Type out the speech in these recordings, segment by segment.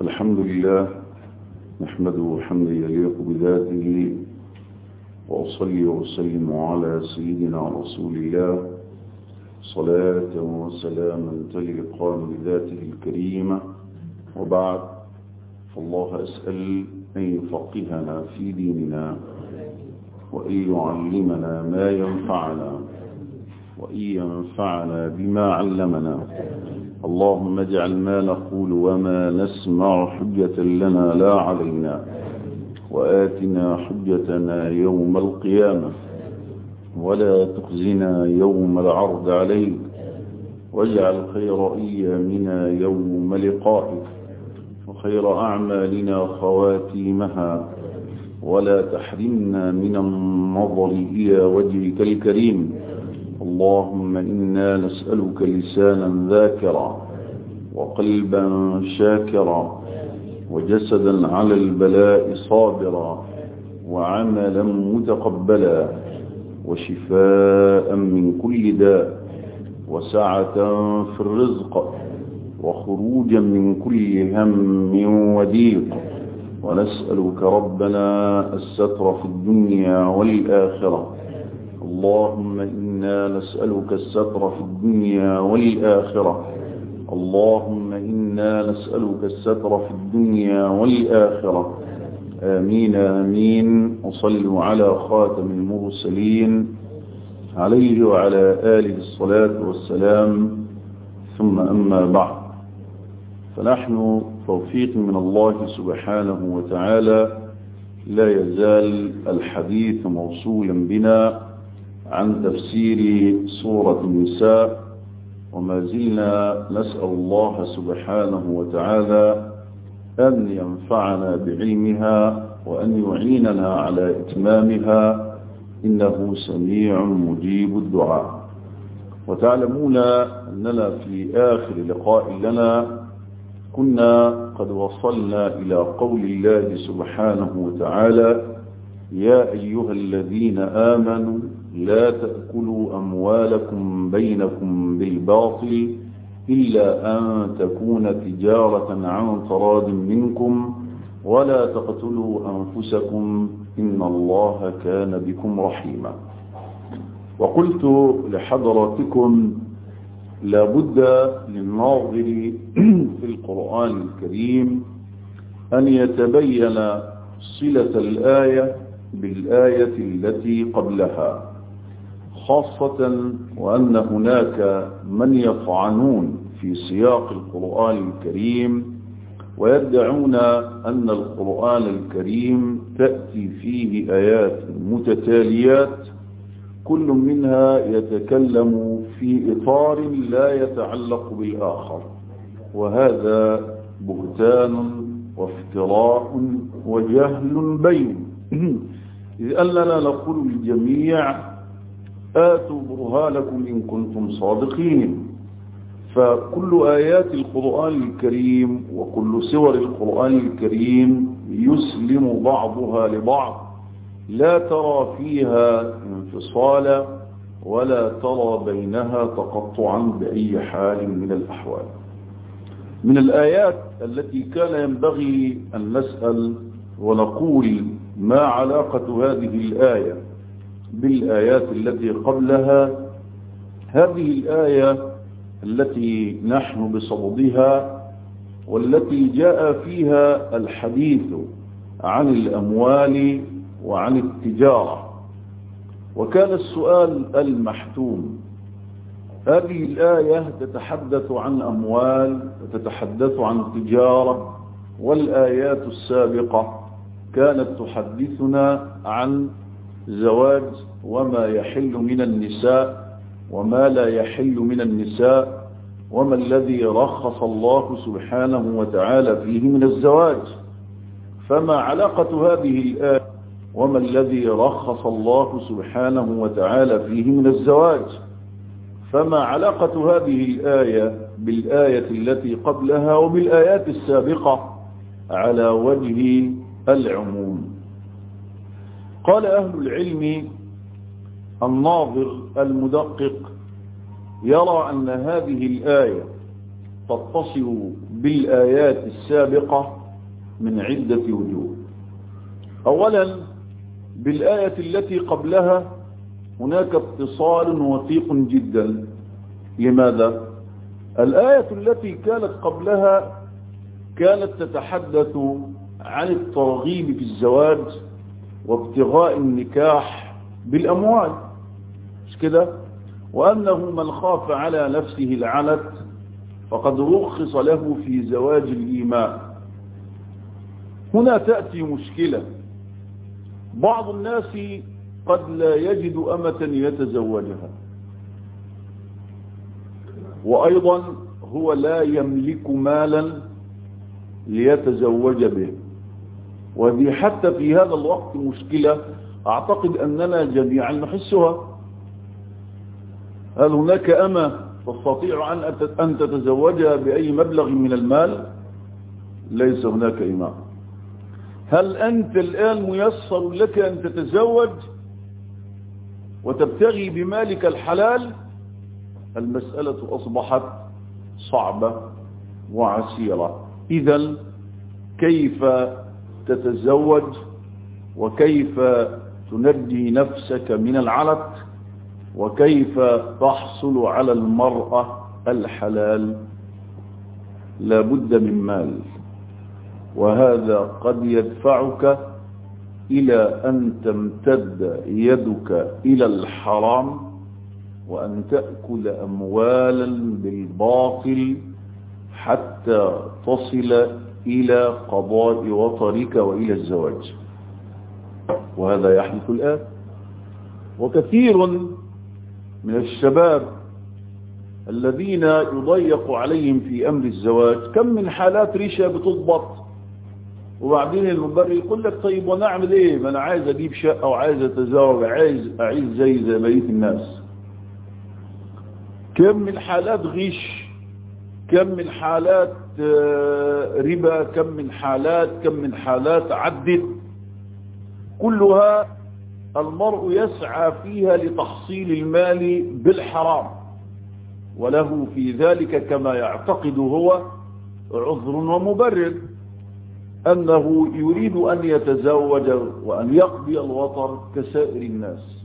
الحمد لله نحمده حمدا يليق بذاته وأصلي وأسلم على سيدنا رسول الله صلاة وسلاما تلقان بذاته الكريمة وبعد فالله أسأل أن يفقهنا في ديننا وأن يعلمنا ما ينفعنا وأن ينفعنا بما علمنا اللهم اجعل ما نقول وما نسمع حجة لنا لا علينا وآتنا حجتنا يوم القيامة ولا تخزنا يوم العرض عليك واجعل خير أيامنا يوم لقائك وخير أعمالنا خواتيمها ولا تحرمنا من النظر إلى وجهك الكريم اللهم إنا نسألك لسانا ذاكرا وقلبا شاكرا وجسدا على البلاء صابرا وعملا متقبلا وشفاء من كل داء وسعة في الرزق وخروجا من كل هم وضيق ونسألك ربنا الستر في الدنيا والآخرة اللهم إنا نسألك الستر في الدنيا والآخرة اللهم إنا نسألك الستر في الدنيا والآخرة آمين آمين وصلوا على خاتم المرسلين عليه وعلى آله الصلاة والسلام ثم أما بعد فنحن توفيق من الله سبحانه وتعالى لا يزال الحديث موصولا بنا عن تفسير سورة النساء وما زلنا نسأل الله سبحانه وتعالى أن ينفعنا بعلمها وأن يعيننا على إتمامها إنه سميع مجيب الدعاء وتعلمون أننا في آخر لقاء لنا كنا قد وصلنا إلى قول الله سبحانه وتعالى يا أيها الذين آمنوا لا تأكلوا أموالكم بينكم بالباطل إلا أن تكون تجارة عن تراض منكم ولا تقتلوا أنفسكم إن الله كان بكم رحيما وقلت لحضراتكم لابد للناظر في القرآن الكريم أن يتبين صلة الآية بالآية التي قبلها خاصة وأن هناك من يطعنون في سياق القرآن الكريم ويدعون أن القرآن الكريم تأتي فيه آيات متتاليات كل منها يتكلم في إطار لا يتعلق بالآخر وهذا بهتان وافتراء وجهل بين إذ أننا نقول للجميع آتوا برهانكم إن كنتم صادقين فكل آيات القرآن الكريم وكل سور القرآن الكريم يسلم بعضها لبعض لا ترى فيها انفصالا ولا ترى بينها تقطعا بأي حال من الأحوال من الآيات التي كان ينبغي أن نسأل ونقول ما علاقة هذه الآية بالآيات التي قبلها هذه الآية التي نحن بصددها والتي جاء فيها الحديث عن الأموال وعن التجارة وكان السؤال المحتوم هذه الآية تتحدث عن أموال وتتحدث عن تجارة والآيات السابقة كانت تحدثنا عن زواج وما يحل من النساء وما لا يحل من النساء وما الذي رخص الله سبحانه وتعالى فيه من الزواج فما علاقة هذه الآية وما الذي رخص الله سبحانه وتعالى فيه من الزواج فما علاقة هذه الآية بالآية التي قبلها وبالآيات السابقة على وجه العموم قال أهل العلم الناظر المدقق يرى أن هذه الآية تتصل بالآيات السابقة من عدة وجوه أولا بالآية التي قبلها هناك اتصال وثيق جدا لماذا؟ الآية التي كانت قبلها كانت تتحدث عن الترغيب في الزواج وابتغاء النكاح بالأموال مش كده وأنه من خاف على نفسه العنت فقد رخص له في زواج الإيمان هنا تأتي مشكلة بعض الناس قد لا يجد أمة يتزوجها وأيضا هو لا يملك مالا ليتزوج به وهذه حتى في هذا الوقت مشكلة أعتقد أننا جميعا نحسها هل هناك أمة تستطيع أن تتزوجها بأي مبلغ من المال ليس هناك إمام هل أنت الآن ميسر لك أن تتزوج وتبتغي بمالك الحلال المسألة أصبحت صعبة وعسيرة إذا كيف تتزوج وكيف تنجي نفسك من العلت وكيف تحصل على المرأة الحلال لابد من مال وهذا قد يدفعك إلى أن تمتد يدك إلى الحرام وأن تأكل أموالا بالباطل حتى تصل إلى قضاء وطرك وإلى الزواج وهذا يحدث الآن وكثير من الشباب الذين يضيق عليهم في أمر الزواج كم من حالات ريشة بتضبط وبعدين المبرر يقول لك طيب وانا اعمل ايه ما انا عايز اجيب شقة وعايز اتزوج عايز اعيش زي زي بقية الناس كم من حالات غش كم من حالات ربا كم من حالات كم من حالات عدد كلها المرء يسعى فيها لتحصيل المال بالحرام وله في ذلك كما يعتقد هو عذر ومبرر أنه يريد أن يتزوج وأن يقضي الوطر كسائر الناس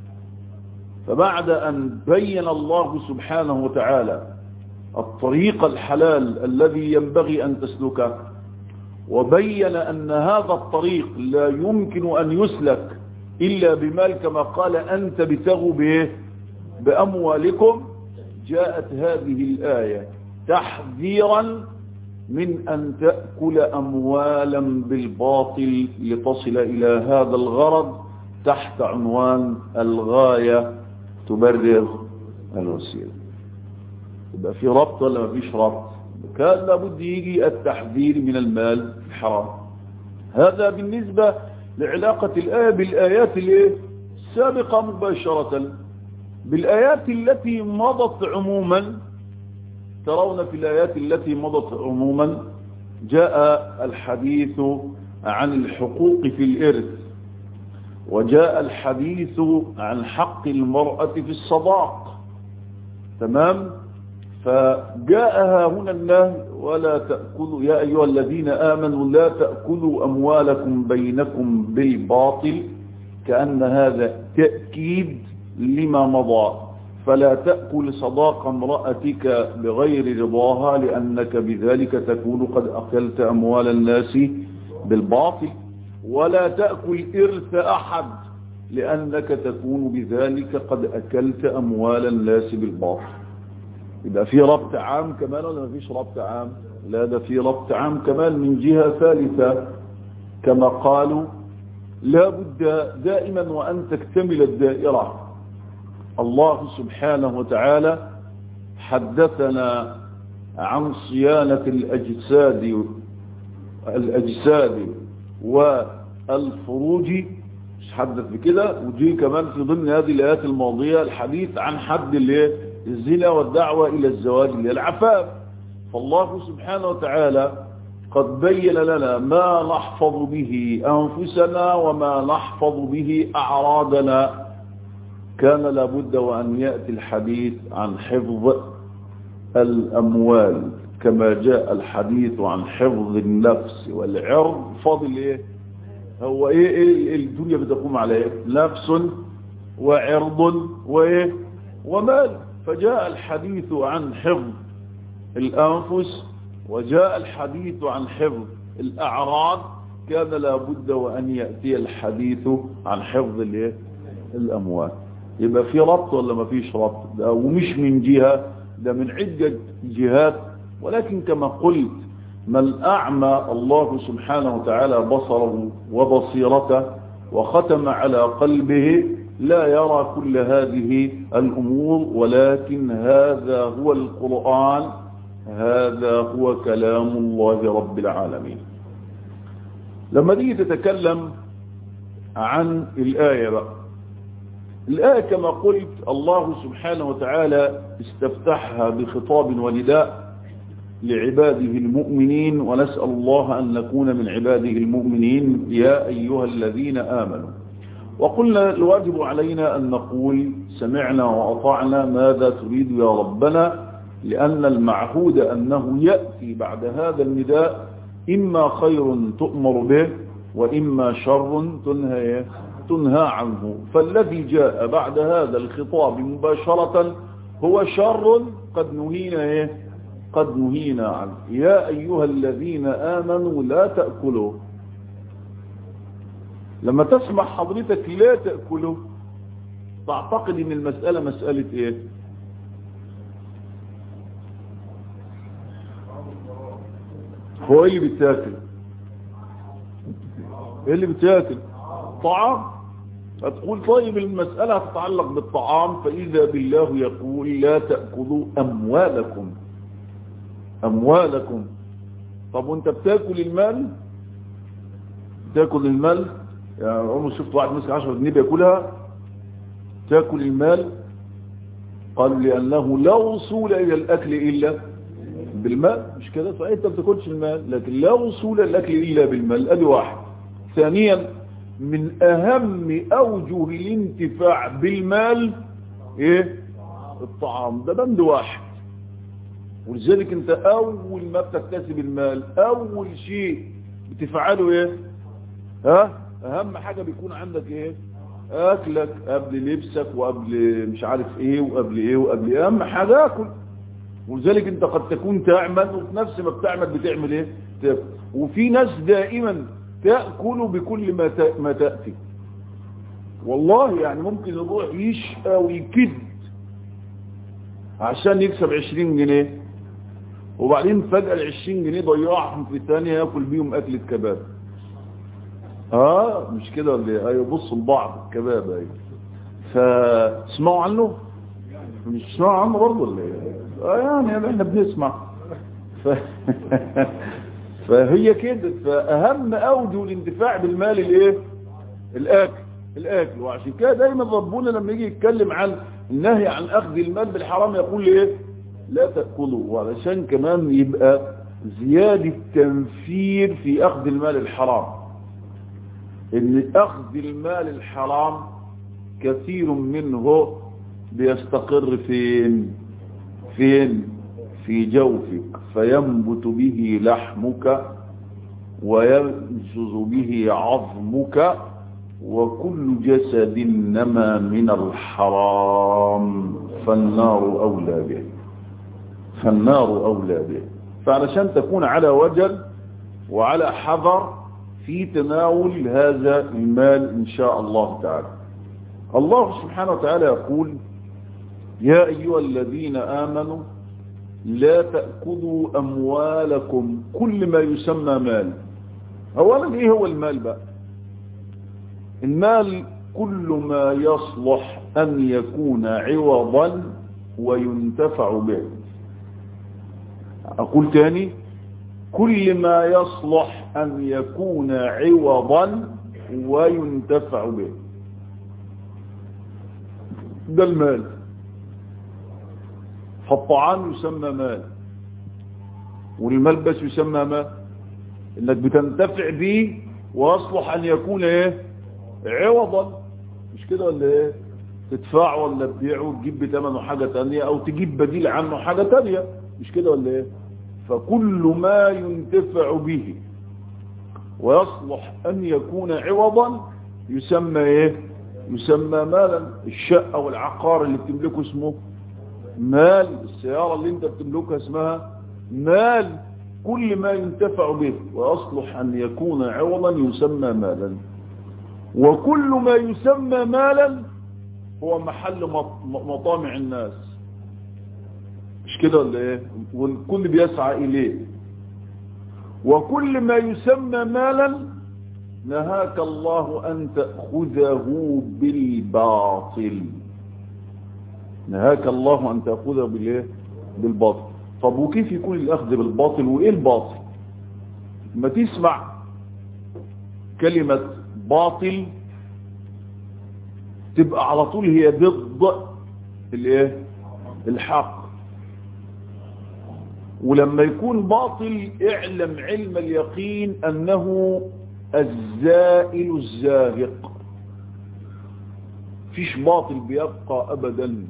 فبعد أن بين الله سبحانه وتعالى الطريق الحلال الذي ينبغي أن تسلكه وبين أن هذا الطريق لا يمكن أن يسلك إلا بمال كما قال أن تبتغوا به بأموالكم جاءت هذه الآية تحذيرا من أن تأكل أموالا بالباطل لتصل إلى هذا الغرض تحت عنوان الغاية تبرر الوسيلة يبقى في ربط ولا ما فيش ربط كان لابد يجي التحذير من المال الحرام هذا بالنسبة لعلاقة الآية بالآيات السابقة مباشرة بالآيات التي مضت عموما ترون في الآيات التي مضت عموما جاء الحديث عن الحقوق في الإرث وجاء الحديث عن حق المرأة في الصداق تمام فجاءها هنا النهي ولا تأكلوا يا أيها الذين آمنوا لا تأكلوا أموالكم بينكم بالباطل كأن هذا تأكيد لما مضى فلا تأكل صداق امرأتك بغير رضاها لأنك بذلك تكون قد أكلت أموال الناس بالباطل ولا تأكل إرث أحد لأنك تكون بذلك قد أكلت أموال الناس بالباطل يبقى في ربط عام كمان ولا ما فيش ربط عام لا ده في ربط عام كمان من جهة ثالثة كما قالوا لا بد دائما وأن تكتمل الدائرة الله سبحانه وتعالى حدثنا عن صيانة الأجساد الأجساد والفروج مش حدث بكده ودي كمان في ضمن هذه الآيات الماضية الحديث عن حد الزنا والدعوة إلى الزواج للعفاف فالله سبحانه وتعالى قد بين لنا ما نحفظ به أنفسنا وما نحفظ به أعراضنا كان لابد وأن يأتي الحديث عن حفظ الأموال كما جاء الحديث عن حفظ النفس والعرض فاضل ايه هو ايه, إيه الدنيا بتقوم على ايه نفس وعرض وايه ومال فجاء الحديث عن حفظ الانفس وجاء الحديث عن حفظ الاعراض كان لابد وان ياتي الحديث عن حفظ الايه الاموال يبقى في ربط ولا ما فيش ربط ده ومش من جهه ده من عده جهات ولكن كما قلت من أعمى الله سبحانه وتعالى بصره وبصيرته وختم على قلبه لا يرى كل هذه الأمور ولكن هذا هو القرآن هذا هو كلام الله رب العالمين لما تيجي تتكلم عن الآية بقى الآية كما قلت الله سبحانه وتعالى استفتحها بخطاب ونداء لعباده المؤمنين ونسأل الله أن نكون من عباده المؤمنين يا أيها الذين آمنوا وقلنا الواجب علينا أن نقول سمعنا وأطعنا ماذا تريد يا ربنا لأن المعهود أنه يأتي بعد هذا النداء إما خير تؤمر به وإما شر تنهى, تنهى عنه فالذي جاء بعد هذا الخطاب مباشرة هو شر قد نهينا إيه قد نهينا عنه يا أيها الذين آمنوا لا تأكلوا لما تسمع حضرتك لا تأكلوا تعتقد ان المسألة مسألة ايه هو ايه اللي بتاكل ايه اللي بتاكل طعام هتقول طيب المسألة تتعلق بالطعام فإذا بالله يقول لا تأكلوا أموالكم أموالكم طب وانت بتاكل المال تاكل المال يعني عمر شفت واحد مسك 10 جنيه بياكلها تاكل المال قال لأنه لا وصول إلى الأكل إلا بالمال مش كده فأنت ما بتاكلش المال لكن لا وصول إلى الأكل إلا بالمال أدي واحد ثانيا من أهم أوجه الانتفاع بالمال إيه الطعام ده بند واحد ولذلك انت اول ما بتكتسب المال اول شيء بتفعله ايه ها اهم حاجة بيكون عندك ايه اكلك قبل لبسك وقبل مش عارف ايه وقبل ايه وقبل ايه اهم حاجة اكل ولذلك انت قد تكون تعمل وفي نفس ما بتعمل بتعمل ايه تاكل وفي ناس دائما تأكل بكل ما ما تأتي والله يعني ممكن يروح يشقى ويكد عشان يكسب 20 جنيه وبعدين فجأة ال 20 جنيه ضيعهم في الثانية ياكل بيهم أكلة كباب اه مش كده ولا ايه ايوه بصوا لبعض الكباب ايوه فاسمعوا عنه مش تسمعوا عنه برضه ولا ايه اه يعني احنا بنسمع ف... فهي كده فاهم اوجه الانتفاع بالمال الايه الاكل الاكل وعشان كده دايما ربنا لما يجي يتكلم عن النهي عن اخذ المال بالحرام يقول ايه لا تأكلوا وعلشان كمان يبقى زيادة تنفير في أخذ المال الحرام إن أخذ المال الحرام كثير منه بيستقر فين فين في جوفك فينبت به لحمك وينجز به عظمك وكل جسد نما من الحرام فالنار أولى به فالنار أولى به فعلشان تكون على وجل وعلى حذر في تناول هذا المال إن شاء الله تعالى الله سبحانه وتعالى يقول يا أيها الذين آمنوا لا تأكلوا أموالكم كل ما يسمى مال أولا إيه هو المال بقى المال كل ما يصلح أن يكون عوضا وينتفع به أقول تاني كل ما يصلح أن يكون عوضا وينتفع به ده المال فالطعام يسمى مال والملبس يسمى مال انك بتنتفع به واصلح ان يكون ايه عوضا مش كده ولا ايه تدفعه ولا تبيعه وتجيب بثمنه حاجة تانية او تجيب بديل عنه حاجة تانية مش كده ولا ايه فكل ما ينتفع به ويصلح أن يكون عوضا يسمى ايه يسمى مالا الشقة والعقار اللي بتملكه اسمه مال السيارة اللي انت بتملكها اسمها مال كل ما ينتفع به ويصلح أن يكون عوضا يسمى مالا وكل ما يسمى مالا هو محل مطامع الناس مش كده ولا ايه والكل بيسعى اليه وكل ما يسمى مالا نهاك الله ان تأخذه بالباطل نهاك الله ان تأخذه بالايه بالباطل طب وكيف يكون الاخذ بالباطل وايه الباطل ما تسمع كلمة باطل تبقى على طول هي ضد الايه الحق ولما يكون باطل اعلم علم اليقين انه الزائل الزاهق فيش باطل بيبقى ابدا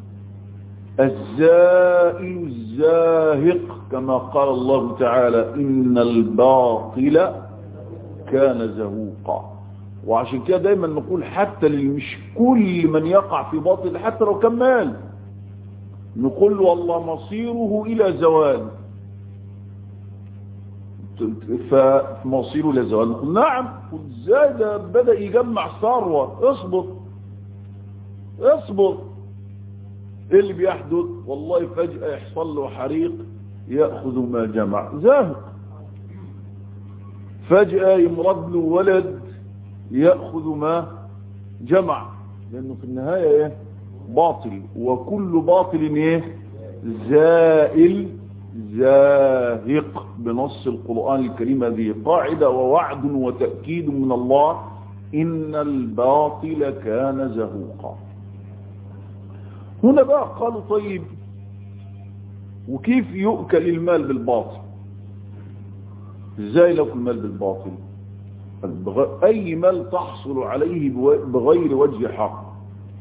الزائل الزاهق كما قال الله تعالى ان الباطل كان زهوقا وعشان كده دايما نقول حتى مش كل من يقع في باطل حتى لو كان مال نقول له والله مصيره الى زوال فمصيره الى زوال نقول نعم ازاي ده بدا يجمع ثروه اصبر اصبر ايه اللي بيحدث والله فجاه يحصل له حريق ياخذ ما جمع زاهق فجاه يمرض له ولد يأخذ ما جمع لأنه في النهاية إيه؟ باطل وكل باطل إيه؟ زائل زاهق بنص القرآن الكريم هذه قاعدة ووعد وتأكيد من الله إن الباطل كان زهوقا هنا بقى قالوا طيب وكيف يؤكل المال بالباطل ازاي لو المال بالباطل أي مال تحصل عليه بغير وجه حق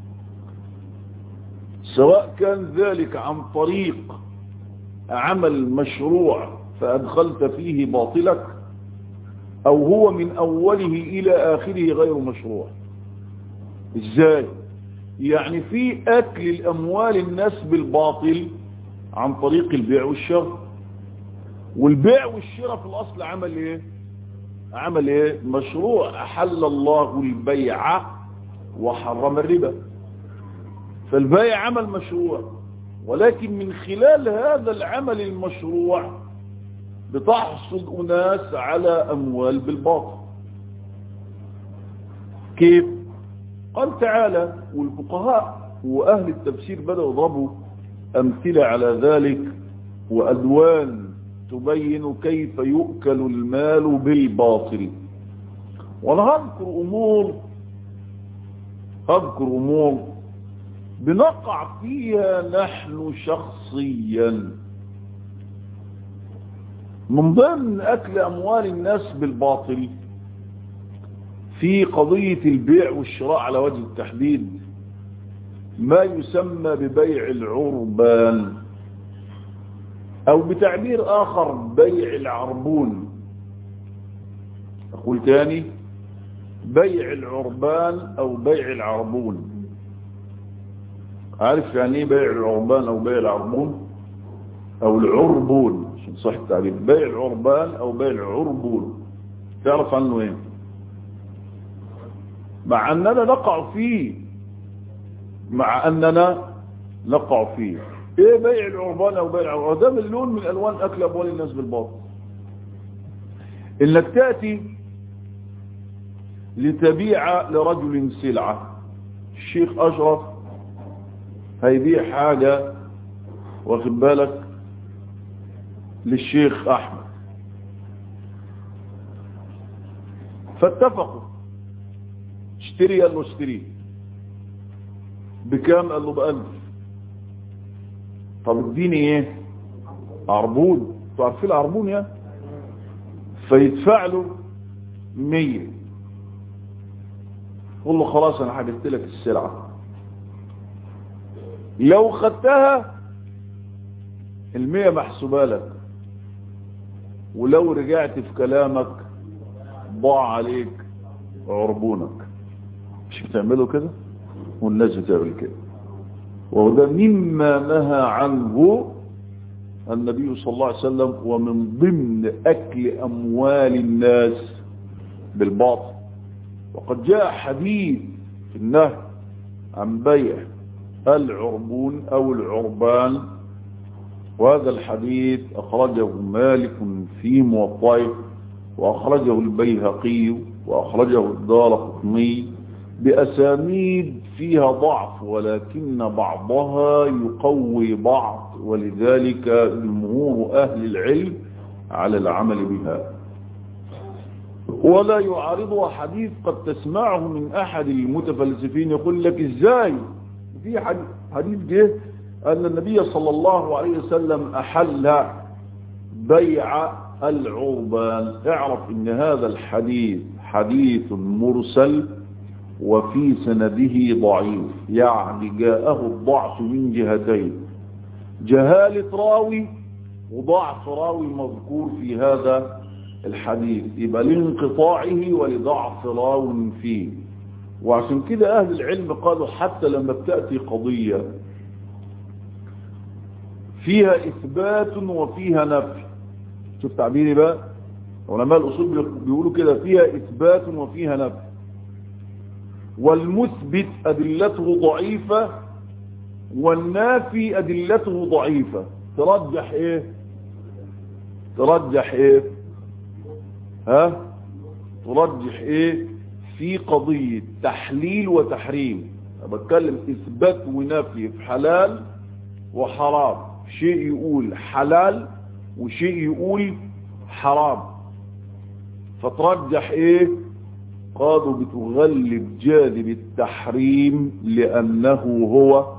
سواء كان ذلك عن طريق عمل مشروع فأدخلت فيه باطلك أو هو من أوله إلى آخره غير مشروع إزاي يعني في أكل الأموال الناس بالباطل عن طريق البيع والشراء والبيع والشراء في الأصل عمل إيه عمل ايه مشروع احل الله البيع وحرم الربا فالبيع عمل مشروع ولكن من خلال هذا العمل المشروع بتحصل اناس على اموال بالباطل كيف قال تعالى والفقهاء واهل التفسير بدأوا يضربوا امثلة على ذلك وادوان تبين كيف يؤكل المال بالباطل وانا هذكر امور هذكر امور بنقع فيها نحن شخصيا من ضمن اكل اموال الناس بالباطل في قضية البيع والشراء على وجه التحديد ما يسمى ببيع العربان او بتعبير اخر بيع العربون اقول تاني بيع العربان او بيع العربون عارف يعني ايه بيع العربان او بيع العربون او العربون عشان صح التعبير بيع العربان او بيع العربون تعرف عنه ايه مع اننا نقع فيه مع اننا نقع فيه ايه بيع العربان او بيع العربان ده من لون من الوان اكل اموال الناس بالباطل انك تاتي لتبيع لرجل سلعه الشيخ اشرف هيبيع حاجه واخد بالك للشيخ احمد فاتفقوا اشتري قال له اشتري بكام قال له بألف طب اديني ايه عربون تعرفين العربون يا فيدفع له مية قل له خلاص انا حجبت لك السلعة لو خدتها المية محسوبة لك ولو رجعت في كلامك ضاع عليك عربونك مش بتعملوا كده والناس بتعمل كده وده مما نهى عنه النبي صلى الله عليه وسلم ومن ضمن أكل أموال الناس بالباطل وقد جاء حديث في النهي عن بيع العربون أو العربان وهذا الحديث أخرجه مالك في موطئه وأخرجه البيهقي وأخرجه الدار قطني بأسانيد فيها ضعف ولكن بعضها يقوي بعض ولذلك جمهور أهل العلم على العمل بها ولا يعارضها حديث قد تسمعه من أحد المتفلسفين يقول لك إزاي في حديث جه أن النبي صلى الله عليه وسلم أحل بيع العربان اعرف ان هذا الحديث حديث مرسل وفي سنده ضعيف يعني جاءه الضعف من جهتين جهالة راوي وضعف راوي مذكور في هذا الحديث يبقى لانقطاعه ولضعف راو فيه وعشان كده أهل العلم قالوا حتى لما بتأتي قضية فيها إثبات وفيها نفي شوف تعبيري بقى علماء الأصول بيقولوا كده فيها إثبات وفيها نفي والمثبت أدلته ضعيفة والنافي أدلته ضعيفة ترجح إيه ترجح إيه ها ترجح إيه في قضية تحليل وتحريم بتكلم إثبات ونفي في حلال وحرام شيء يقول حلال وشيء يقول حرام فترجح ايه قالوا بتغلب جانب التحريم لانه هو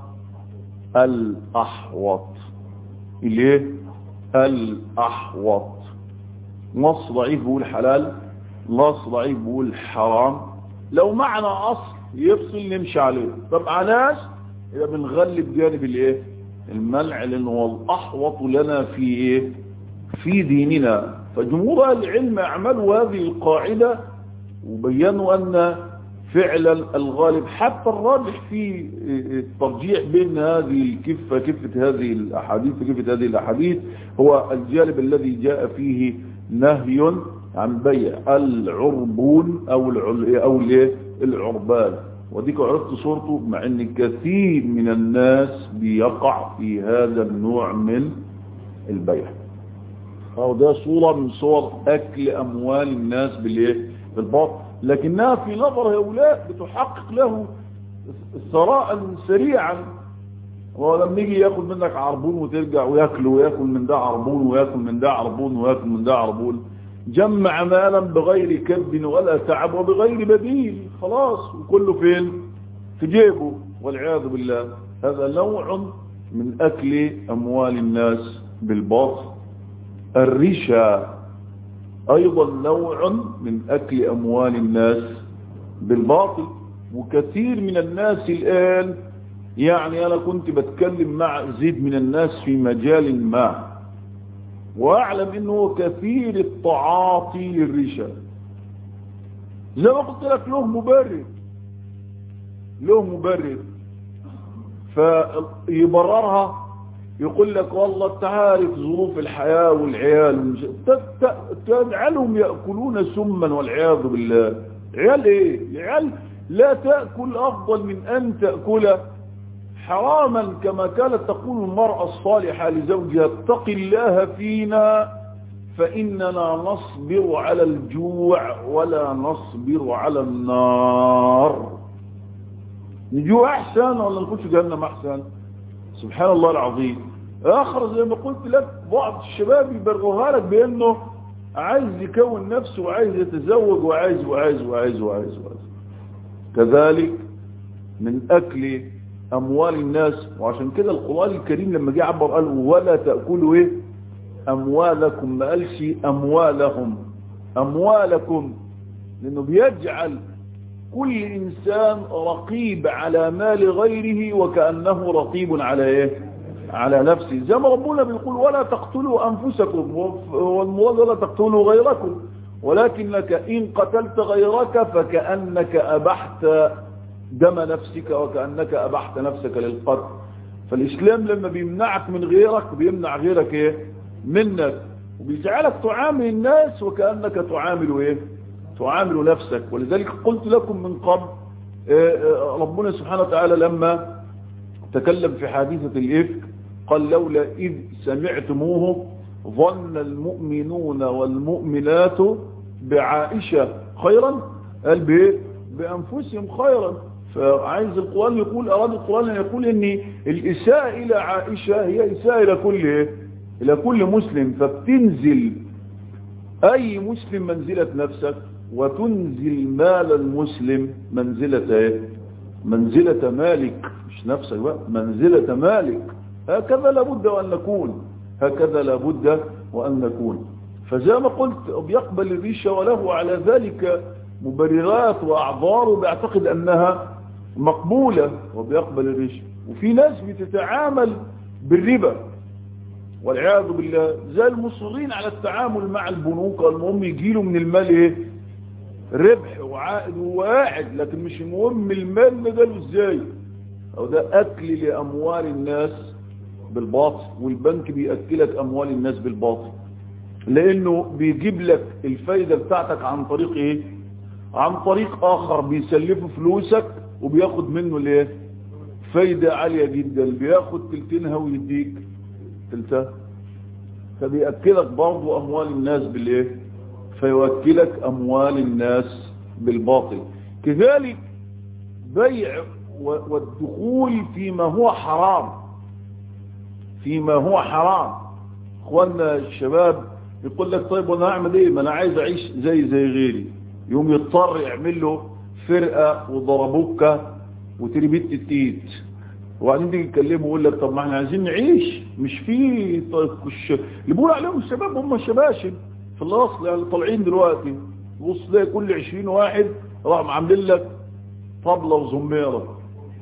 الاحوط ليه الاحوط نص ضعيف بيقول حلال نص ضعيف بيقول حرام لو معنى اصل يفصل نمشي عليه طب عناش يبقى بنغلب جانب الايه المنع لانه هو الاحوط لنا في ايه في ديننا فجمهور العلم اعملوا هذه القاعدة وبينوا ان فعلا الغالب حتى الراجح في الترجيح بين هذه الكفة كفة هذه الاحاديث كفة هذه الاحاديث هو الجانب الذي جاء فيه نهي عن بيع العربون او او العربان وديك عرفت صورته مع ان كثير من الناس بيقع في هذا النوع من البيع أو ده صورة من صور أكل أموال الناس بالإيه؟ بالباطل لكنها في نظر هؤلاء بتحقق له ثراء سريعا ولما يجي ياخد منك عربون وترجع وياكل وياكل من ده عربون وياكل من ده عربون وياكل من ده عربون جمع مالا بغير كد ولا تعب وبغير بديل خلاص وكله فين في جيبه والعياذ بالله هذا نوع من أكل أموال الناس بالباطل الرشا أيضا نوع من أكل أموال الناس بالباطل وكثير من الناس الآن يعني أنا كنت بتكلم مع زيد من الناس في مجال ما وأعلم أنه كثير التعاطي للرشا زي ما قلت لك له مبرر له مبرر فيبررها يقول لك والله تعرف ظروف الحياة والعيال تجعلهم يأكلون سما والعياذ بالله عيال ايه العيال لا تأكل أفضل من أن تأكل حراما كما كانت تقول المرأة الصالحة لزوجها اتق الله فينا فإننا نصبر على الجوع ولا نصبر على النار نجوع أحسن ولا نخش جهنم أحسن سبحان الله العظيم آخر زي ما قلت لك بعض الشباب يبرغوها لك بأنه عايز يكون نفسه وعايز يتزوج وعايز وعايز وعايز وعايز, وعايز. كذلك من أكل أموال الناس وعشان كده القرآن الكريم لما جه عبر قال ولا تأكلوا إيه أموالكم ما قالش أموالهم أموالكم لأنه بيجعل كل إنسان رقيب على مال غيره وكأنه رقيب على إيه على نفسه زي ما ربنا بيقول ولا تقتلوا أنفسكم والمراد ولا تقتلوا غيركم ولكنك إن قتلت غيرك فكأنك أبحت دم نفسك وكأنك أبحت نفسك للقتل فالإسلام لما بيمنعك من غيرك بيمنع غيرك إيه؟ منك وبيجعلك تعامل الناس وكأنك تعامل إيه؟ تعامل نفسك ولذلك قلت لكم من قبل ربنا سبحانه وتعالى لما تكلم في حادثة الإفك قال لولا إذ سمعتموه ظن المؤمنون والمؤمنات بعائشة خيرا قال بإيه بأنفسهم خيرا فعايز القرآن يقول أراد القرآن أن يقول أن الإساءة إلى عائشة هي إساءة إلى كل إيه؟ إلى كل مسلم فبتنزل أي مسلم منزلة نفسك وتنزل مال المسلم منزلة إيه؟ منزلة مالك مش نفسك بقى منزلة مالك هكذا لابد وأن نكون هكذا لابد وأن نكون فزي ما قلت بيقبل الريشة وله على ذلك مبررات وأعذار وبيعتقد أنها مقبولة وبيقبل الريشة وفي ناس بتتعامل بالربا والعياذ بالله زي المصرين على التعامل مع البنوك المهم يجيله من المال ايه ربح وعائد وواعد لكن مش المهم المال ده له ازاي او ده اكل لاموال الناس بالباطل والبنك بيأكلك اموال الناس بالباطل لانه بيجيب لك الفايدة بتاعتك عن طريق ايه عن طريق اخر بيسلفه فلوسك وبياخد منه الايه فايدة عالية جدا بياخد تلتينها ويديك تلتها فبيأكلك برضو اموال الناس بالايه فيوكلك اموال الناس بالباطل كذلك بيع والدخول فيما هو حرام فيما هو حرام اخواننا الشباب يقول لك طيب وانا اعمل ايه ما انا عايز اعيش زي زي غيري يوم يضطر يعمل له فرقة وضربوكة وتربيت التيت وبعدين تيجي تكلمه ويقول لك طب ما احنا عايزين نعيش مش في طيب الش... اللي بيقول عليهم الشباب هم الشباشب في الاصل يعني طالعين دلوقتي بص تلاقي كل 20 واحد راح عاملين لك طبلة وزميرة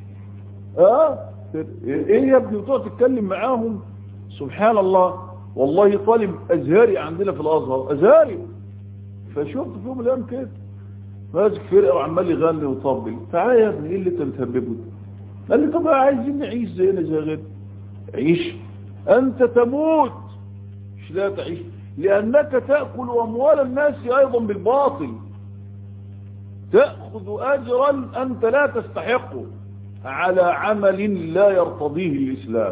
اه ايه يا ابني وتقعد تتكلم معاهم سبحان الله والله طالب ازهري عندنا في الازهر ازهري فشفت فيهم الان كده ماسك فرقه وعمال يغني ويطبل تعالى يا ابني ايه اللي انت بتهببه ده قال لي طب عايزين نعيش زينا زي غير عيش انت تموت مش لا تعيش لانك تاكل اموال الناس ايضا بالباطل تاخذ اجرا انت لا تستحقه على عمل لا يرتضيه الاسلام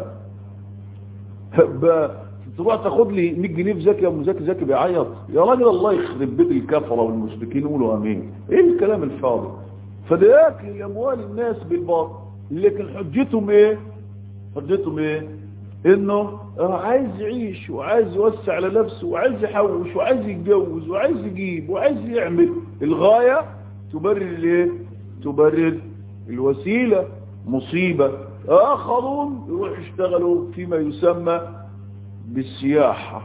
تروح تاخد لي 100 جنيه في زكي يا ابو زكي زكي بيعيط يا راجل الله يخرب بيت الكفره والمشركين يقولوا امين ايه الكلام الفاضي فده ياكل اموال الناس بالباطل لكن حجتهم ايه حجتهم ايه انه عايز يعيش وعايز يوسع على نفسه وعايز يحوش وعايز يتجوز وعايز يجيب وعايز يعمل الغايه تبرر الايه تبرر الوسيله مصيبه اخرون يروحوا يشتغلوا فيما يسمى بالسياحة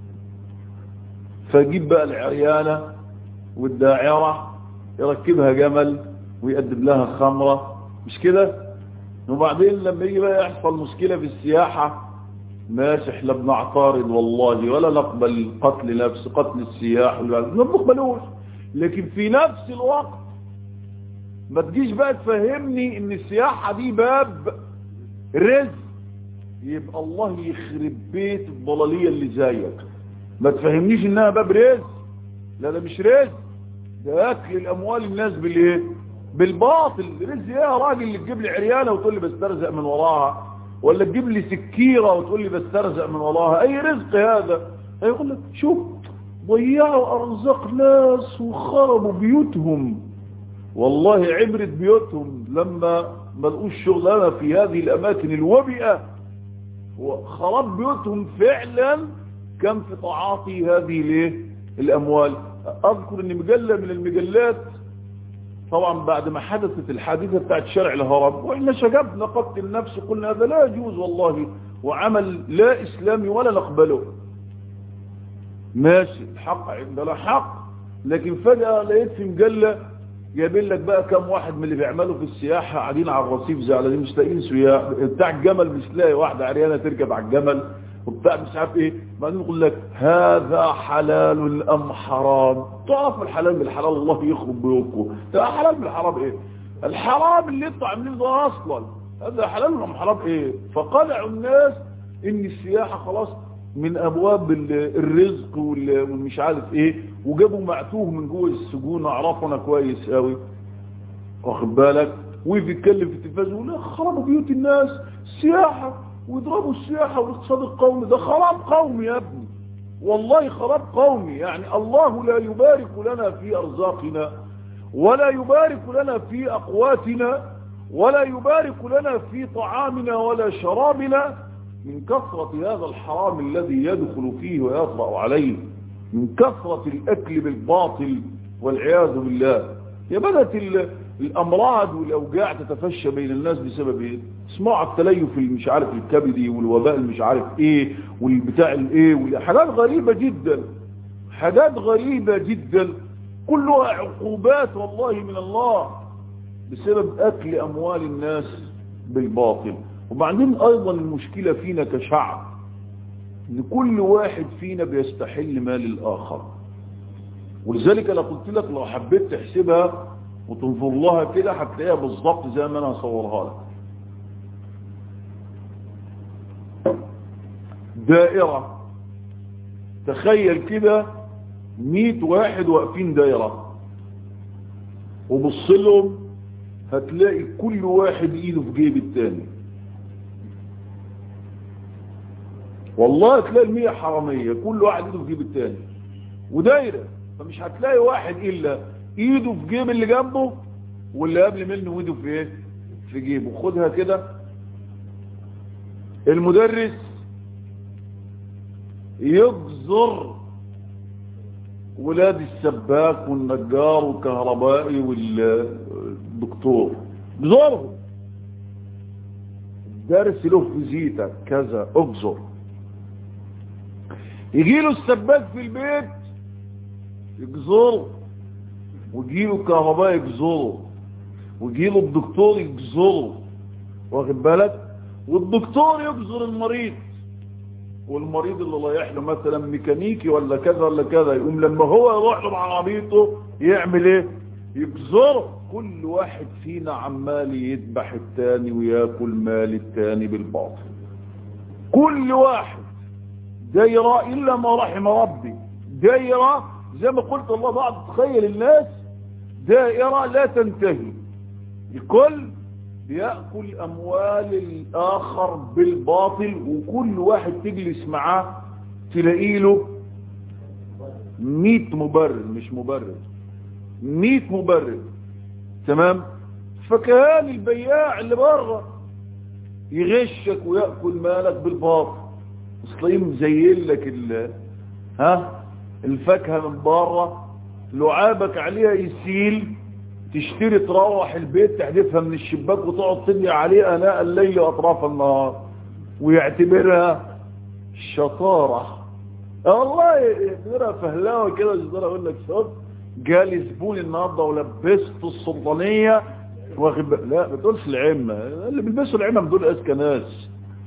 فيجيب بقى العريانة والداعرة يركبها جمل ويقدم لها خمرة مش كده وبعدين لما يجي بقى يحصل مشكلة في السياحة ماشي احنا بنعترض والله ولا نقبل قتل نفس قتل السياح ما بنقبلوش لكن في نفس الوقت ما تجيش بقى تفهمني ان السياحة دي باب رزق يبقى الله يخرب بيت الضلالية اللي زيك ما تفهمنيش انها باب رزق لا ده مش رزق ده اكل الاموال الناس بالايه بالباطل رزق ايه يا راجل اللي تجيب لي عريانه وتقول لي بسترزق من وراها ولا تجيب لي سكيره وتقول لي بسترزق من وراها اي رزق هذا يقول لك شوف ضيعوا ارزاق ناس وخربوا بيوتهم والله عبرت بيوتهم لما ما لقوش شغلانه في هذه الاماكن الوبئه وخرب بيوتهم فعلا كان في تعاطي هذه الايه الاموال اذكر ان مجلة من المجلات طبعا بعد ما حدثت الحادثة بتاعت شرع الهرم واحنا شجبنا قتل النفس قلنا هذا لا يجوز والله وعمل لا اسلامي ولا نقبله ماشي الحق عندنا حق لكن فجأة لقيت في مجلة جايبين لك بقى كم واحد من اللي بيعملوا في السياحة قاعدين على الرصيف زعلانين مش لاقيين سياح بتاع الجمل مش لاقي واحدة عريانة تركب على الجمل وبتاع مش عارف ايه بعدين يقول لك هذا حلال ام حرام تعرف الحلال من الحلال الله يخرب بيوتكم ده حلال من الحرام ايه الحرام اللي انتوا عاملينه ده اصلا هذا حلال ام حرام ايه فقنعوا الناس ان السياحة خلاص من ابواب الرزق والمش عارف ايه وجابوا معتوه من جوه السجون اعرفه انا كويس قوي واخد بالك وبيتكلم في التلفاز يقول لا خربوا بيوت الناس سياحة ويضربوا السياحة والاقتصاد القومي ده خراب قومي يا ابني والله خراب قومي يعني الله لا يبارك لنا في ارزاقنا ولا يبارك لنا في اقواتنا ولا يبارك لنا في طعامنا ولا شرابنا من كثرة هذا الحرام الذي يدخل فيه ويطرأ عليه من كثرة الأكل بالباطل والعياذ بالله يا بدأت الأمراض والأوجاع تتفشى بين الناس بسبب إيه اسمعوا التليف مش عارف الكبدي والوباء مش عارف إيه والبتاع الإيه حاجات غريبة جدا حاجات غريبة جدا كلها عقوبات والله من الله بسبب أكل أموال الناس بالباطل وبعدين ايضا المشكلة فينا كشعب ان كل واحد فينا بيستحل مال الاخر ولذلك انا قلت لك لو حبيت تحسبها وتنظر لها كده هتلاقيها بالظبط زي ما انا هصورها لك دائرة تخيل كده 100 واحد واقفين دائرة وبص لهم هتلاقي كل واحد ايده في جيب التاني والله تلاقي المية حرامية كل واحد ايده في جيب التاني ودايرة فمش هتلاقي واحد الا ايده في جيب اللي جنبه واللي قبل منه ايده في ايه في جيبه خدها كده المدرس يجزر ولاد السباك والنجار والكهربائي والدكتور جزرهم الدرس له فيزيتا كذا اجزر يجي له السباك في البيت يجزره ويجي له الكهرباء يجزره ويجي له الدكتور يجزره واخد بالك والدكتور يجزر المريض والمريض اللي رايح له مثلا ميكانيكي ولا كذا ولا كذا يقوم لما هو يروح له بعربيته يعمل ايه يجزره كل واحد فينا عمال يذبح التاني وياكل مال التاني بالباطل كل واحد دايرة إلا ما رحم ربي دايرة زي ما قلت الله بعض تخيل الناس دائرة لا تنتهي الكل بيأكل أموال الآخر بالباطل وكل واحد تجلس معاه تلاقي له 100 مبرر مش مبرر 100 مبرر تمام فكان البياع اللي بره يغشك ويأكل مالك بالباطل تلاقيه مزين لك ال ها الفاكهه من بره لعابك عليها يسيل تشتري تروح البيت تحدفها من الشباك وتقعد تبني عليه اناء الليل واطراف النهار ويعتبرها شطاره والله يعتبرها فهلاوه كده يقدر اقول لك شوف جالي زبون النهارده ولبست السلطانيه واخد لا ما تقولش العمه اللي بيلبسوا العمه دول اذكى ناس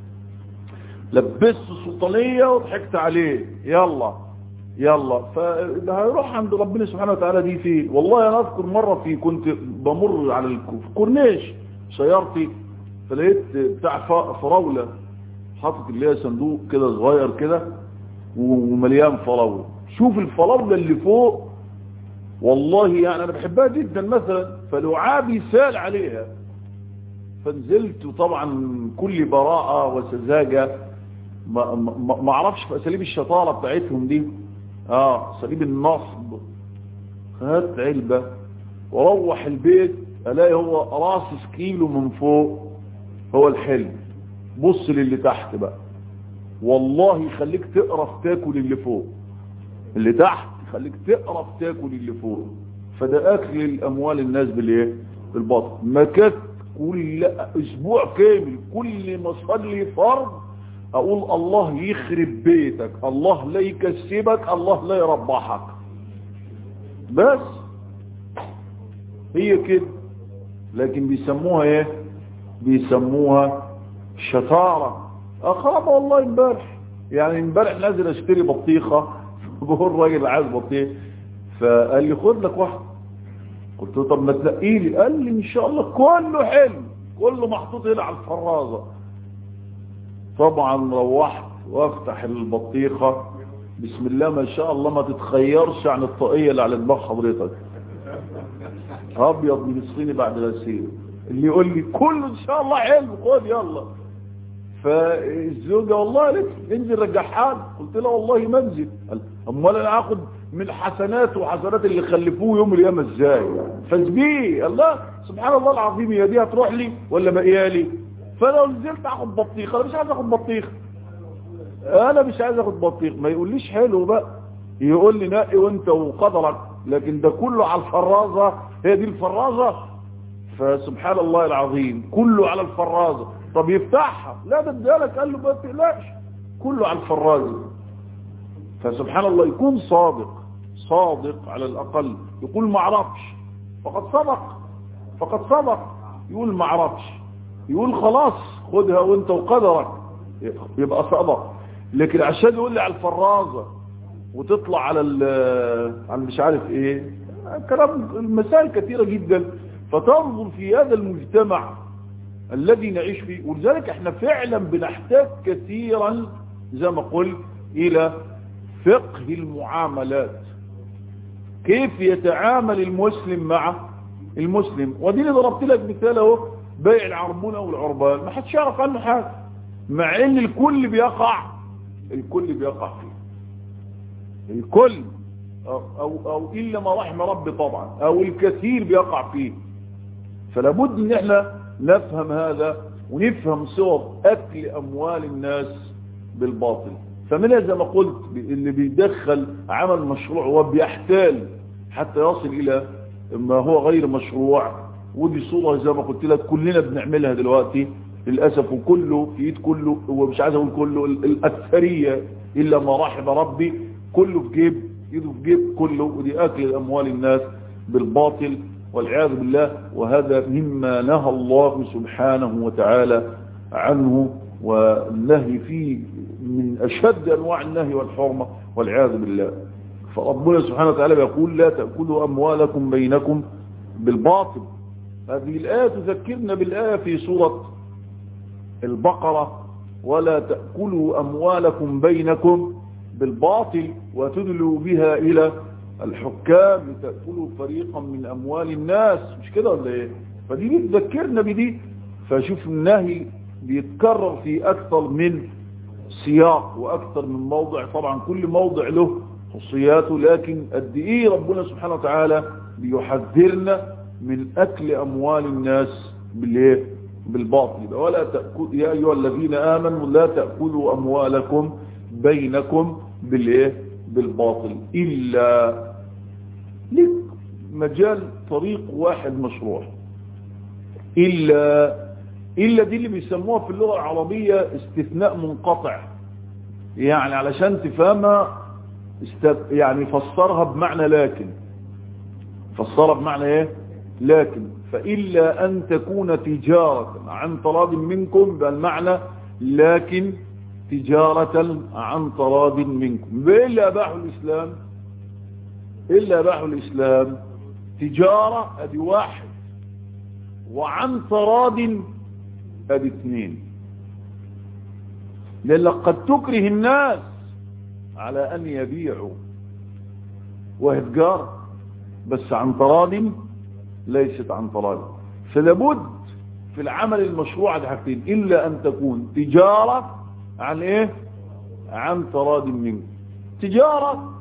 لبست السلطانية وضحكت عليه يلا يلا فده هيروح عند ربنا سبحانه وتعالى دي فيه والله انا اذكر مرة في كنت بمر على الكورنيش سيارتي فلقيت بتاع فراولة حاطط اللي هي صندوق كده صغير كده ومليان فراولة شوف الفراولة اللي فوق والله يعني انا بحبها جدا مثلا فلعابي سال عليها فنزلت وطبعا كل براءة وسذاجة ما, ما, ما اعرفش في اساليب الشطارة بتاعتهم دي اه اساليب النصب خدت علبة واروح البيت الاقي هو راس كيلو من فوق هو الحلم بص للي تحت بقى والله يخليك تقرف تاكل اللي فوق اللي تحت يخليك تقرف تاكل اللي فوق فده اكل الاموال الناس بالايه بالبطن مكثت كل اسبوع كامل كل ما اصلي فرض اقول الله يخرب بيتك الله لا يكسبك الله لا يربحك بس هي كده لكن بيسموها ايه بيسموها شطارة اخرب والله امبارح يعني امبارح نازل اشتري بطيخة بقول الراجل عايز بطيخ فقال لي خد لك واحد قلت له طب ما تنقي لي قال لي ان شاء الله كله حلو كله محطوط هنا على الفرازة طبعا روحت وافتح البطيخة بسم الله ما شاء الله ما تتخيرش عن الطاقية اللي على دماغ حضرتك ابيض من الصيني بعد غسيل اللي يقول لي كله ان شاء الله حلو خد يلا فالزوجة والله قالت انزل رجعها قلت لها والله ما انزل امال انا هاخد من حسناته وحسنات اللي خلفوه يوم القيامه ازاي فاسبيه الله سبحان الله العظيم هي دي هتروح لي ولا باقيه لي فانا لو نزلت اخد بطيخ انا مش عايز اخد بطيخ انا مش عايز اخد بطيخ ما يقوليش حلو بقى يقول لي نقي وانت وقدرك لكن ده كله على الفرازه هي دي الفرازه فسبحان الله العظيم كله على الفرازه طب يفتحها لا ده ادالك قال له ما تقلقش كله على الفرازه فسبحان الله يكون صادق صادق على الأقل يقول ما اعرفش فقد صدق فقد صدق يقول ما اعرفش يقول خلاص خدها وانت وقدرك يبقى صدق لكن عشان يقول لي على الفرازة وتطلع على على مش عارف ايه كلام المسائل كثيرة جدا فتنظر في هذا المجتمع الذي نعيش فيه ولذلك احنا فعلا بنحتاج كثيرا زي ما قلت الى فقه المعاملات كيف يتعامل المسلم مع المسلم ودي اللي ضربت لك مثال اهو بيع العربونه والعربان ما حدش يعرف عنه حاجه مع ان الكل بيقع الكل بيقع فيه الكل أو, أو, أو إلا ما رحم ربي طبعا أو الكثير بيقع فيه فلا بد ان احنا نفهم هذا ونفهم صور أكل أموال الناس بالباطل فمنها زي ما قلت اللي بيدخل عمل مشروع وبيحتال حتى يصل إلى ما هو غير مشروع ودي صورة زي ما قلت لك كلنا بنعملها دلوقتي للأسف وكله في ايد كله ومش عايز اقول كله الأكثرية إلا ما رحم ربي كله في جيب ايده في جيب كله ودي أكل أموال الناس بالباطل والعياذ بالله وهذا مما نهى الله سبحانه وتعالى عنه والنهي فيه من أشد أنواع النهي والحرمة والعياذ بالله فربنا سبحانه وتعالى يقول لا تأكلوا أموالكم بينكم بالباطل هذه الآية تذكرنا بالآية في سورة البقرة ولا تأكلوا أموالكم بينكم بالباطل وتدلوا بها إلى الحكام لتأكلوا فريقا من أموال الناس مش كده ولا إيه فدي بتذكرنا بدي فشوف النهي بيتكرر في أكثر من سياق وأكثر من موضع طبعا كل موضع له خصياته لكن قد إيه ربنا سبحانه وتعالى بيحذرنا من أكل أموال الناس بالإيه بالباطل ولا تأكل يا أيها الذين آمنوا لا تأكلوا أموالكم بينكم بالإيه بالباطل إلا لك مجال طريق واحد مشروع إلا إلا دي اللي بيسموها في اللغة العربية استثناء منقطع يعني علشان تفهمها است... يعني فسرها بمعنى لكن فسرها بمعنى ايه لكن فإلا أن تكون تجارة عن تراض منكم بالمعنى لكن تجارة عن تراض منكم إلا أباحوا الإسلام إلا أباحوا الإسلام تجارة أدي واحد وعن تراض أدي اثنين لأن قد تكره الناس على أن يبيعوا وهي تجارة بس عن تراض ليست عن تراض فلابد في العمل المشروع ده حاجتين إلا أن تكون تجارة عن إيه عن تراض منكم تجارة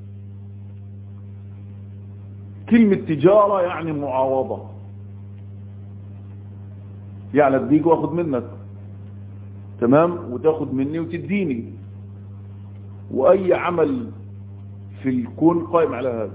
كلمة تجارة يعني معاوضة يعني اديك واخد منك تمام وتاخد مني وتديني واي عمل في الكون قائم على هذا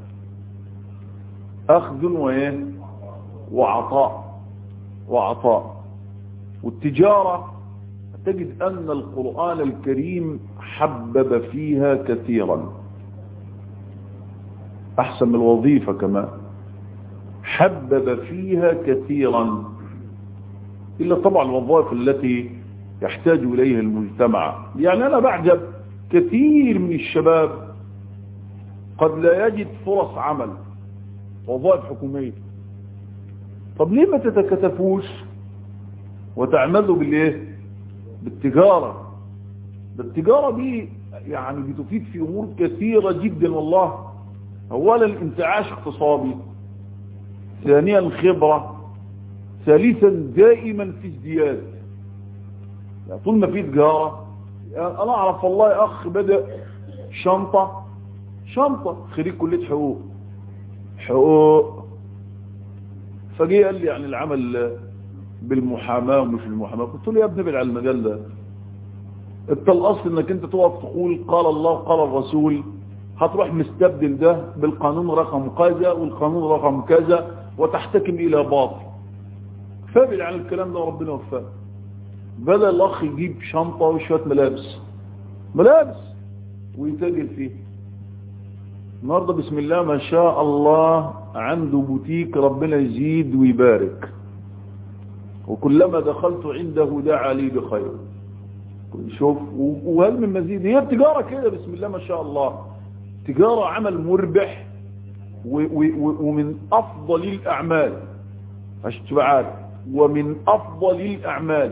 اخذ وايه وعطاء وعطاء والتجارة تجد ان القرآن الكريم حبب فيها كثيرا احسن من الوظيفة كمان حبب فيها كثيرا إلا طبعا الوظائف التي يحتاج إليها المجتمع يعني أنا بعجب كثير من الشباب قد لا يجد فرص عمل وظائف حكومية طب ليه ما تتكتفوش وتعملوا بالايه بالتجارة بالتجارة دي يعني بتفيد في امور كثيرة جدا والله اولا انتعاش اقتصادي ثانيا خبرة ثالثا دائما في ازدياد يعني طول ما في تجارة يعني انا اعرف والله اخ بدأ شنطة شنطة خريج كلية حقوق حقوق فجي قال لي يعني العمل بالمحاماة ومش المحاماة قلت له يا ابني ابعد على المجال ده انت الاصل انك انت تقف تقول قال الله قال الرسول هتروح مستبدل ده بالقانون رقم كذا والقانون رقم كذا وتحتكم الى باطل فابعد عن الكلام ده وربنا وفقه بدأ الاخ يجيب شنطة وشوية ملابس ملابس ويتاجر فيه النهارده بسم الله ما شاء الله عنده بوتيك ربنا يزيد ويبارك وكلما دخلت عنده دعا لي بخير شوف وهل من مزيد هي التجارة كده بسم الله ما شاء الله تجارة عمل مربح و و ومن أفضل الأعمال عشان تبقى عارف ومن أفضل الأعمال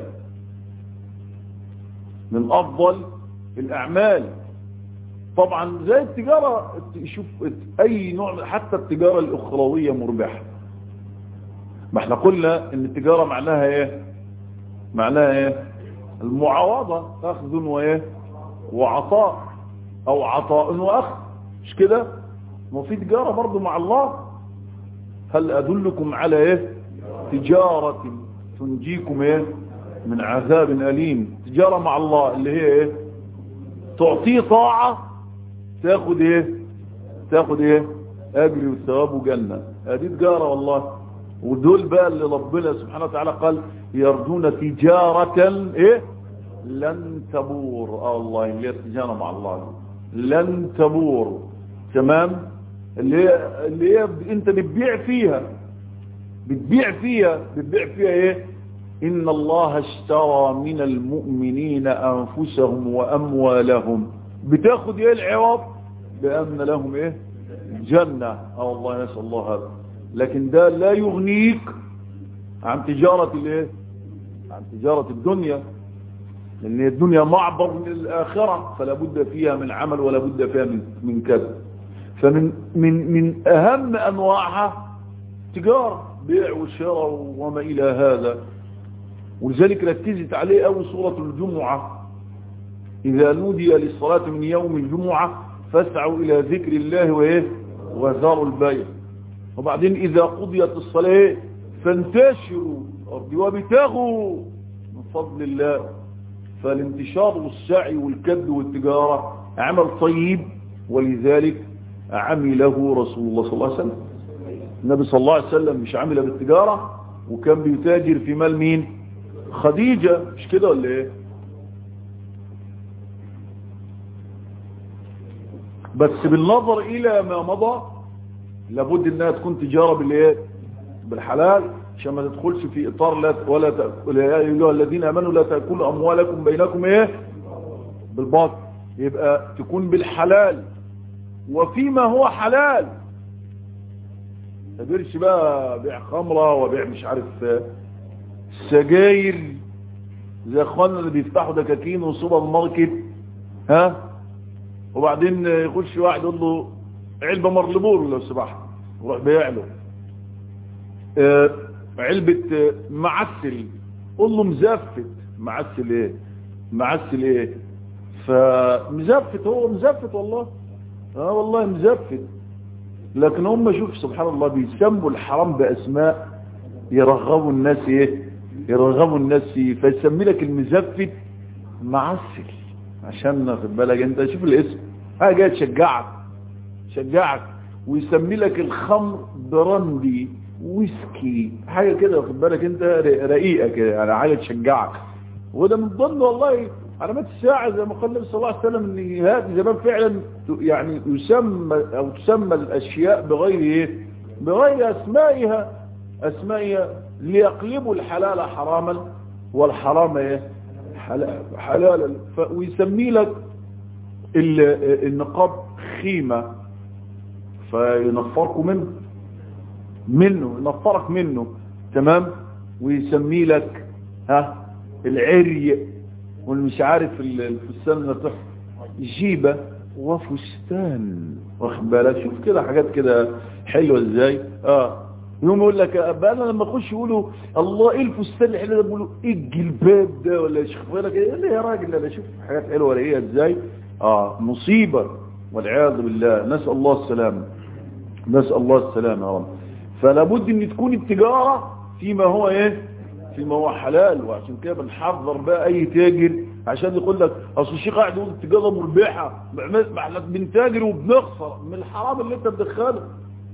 من أفضل الأعمال طبعا زي التجارة شوف أي نوع حتى التجارة الأخروية مربحة ما احنا قلنا ان التجارة معناها ايه معناها ايه المعاوضة اخذ وايه وعطاء او عطاء واخذ مش كده ما في تجارة برضو مع الله هل ادلكم على ايه تجارة تنجيكم ايه من عذاب أليم تجارة مع الله اللي هي ايه تعطيه طاعة تاخد ايه تاخد ايه اجري والثواب وجنة ادي تجارة والله ودول بقى اللي ربنا سبحانه وتعالى قال يرجون تجارة ايه لن تبور اه الله اللي هي التجارة مع الله لن تبور تمام اللي هي اللي هي انت بتبيع فيها بتبيع فيها بتبيع فيها ايه ان الله اشترى من المؤمنين انفسهم واموالهم بتاخد ايه العوض بان لهم ايه جنة اه الله نسأل الله هذا لكن ده لا يغنيك عن تجارة الايه عن تجارة الدنيا لان الدنيا معبر من الاخرة فلا بد فيها من عمل ولا بد فيها من, من كذب فمن من من اهم انواعها تجارة بيع وشراء وما الى هذا ولذلك ركزت عليه أول سورة الجمعة إذا نودي للصلاة من يوم الجمعة فاسعوا إلى ذكر الله وإيه وذاروا البيع وبعدين إذا قضيت الصلاة فانتشروا أرضي وابتغوا من فضل الله فالانتشار والسعي والكد والتجارة عمل طيب ولذلك عمله رسول الله صلى الله عليه وسلم النبي صلى الله عليه وسلم مش عمل بالتجارة وكان بيتاجر في مال مين خديجة مش كده ولا ايه بس بالنظر الى ما مضى لابد انها تكون تجارة بالايه بالحلال عشان ما تدخلش في اطار لا ولا تأكل يا ايها الذين امنوا لا تاكلوا اموالكم بينكم ايه بالباطل يبقى تكون بالحلال وفيما هو حلال تديرش بقى بيع خمرة وبيع مش عارف سجاير زي اخواننا اللي بيفتحوا دكاكين وسوبر ماركت ها وبعدين يخش واحد يقول له علبه مرلبور لو سمحت وروح بيع له آه علبه آه معسل قول له مزفت معسل ايه معسل ايه فمزفت هو مزفت والله اه والله مزفت لكن هم شوف سبحان الله بيسموا الحرام باسماء يرغبوا الناس ايه يرغبوا الناس فيه فيسمي لك المزفت معسل عشان ناخد بالك انت شوف الاسم حاجه جايه تشجعك تشجعك ويسمي لك الخمر براندي ويسكي حاجه كده واخد بالك انت رقيقه كده يعني حاجه تشجعك وده من ضمن والله علامات الساعه زي ما قال النبي صلى الله عليه وسلم ان هذا زمان فعلا يعني يسمى او تسمى الاشياء بغير ايه بغير أسمائها أسمائها ليقلبوا الحلال حراما والحرام ايه حلالا ويسمي لك النقاب خيمة فينفركوا منه منه ينفرك منه تمام ويسمي لك ها العري والمش عارف الفستان اللي تحت جيبة وفستان واخد بالك شوف كده حاجات كده حلوه ازاي اه يوم يقول لك بقى انا لما اخش يقولوا الله ايه الفستان اللي حلو ده بيقولوا ايه الجلباب ده ولا شوف لك ايه يا راجل انا شوف حاجات حلوه ولا ايه ازاي اه مصيبه والعياذ بالله نسال الله السلامه نسال الله السلامه يا رب فلا بد ان تكون التجاره فيما هو ايه فيما هو حلال وعشان كده بنحذر بقى اي تاجر عشان يقول لك اصل الشيخ قاعد يقول التجاره مربحه احنا بنتاجر وبنخسر من الحرام اللي انت بتدخله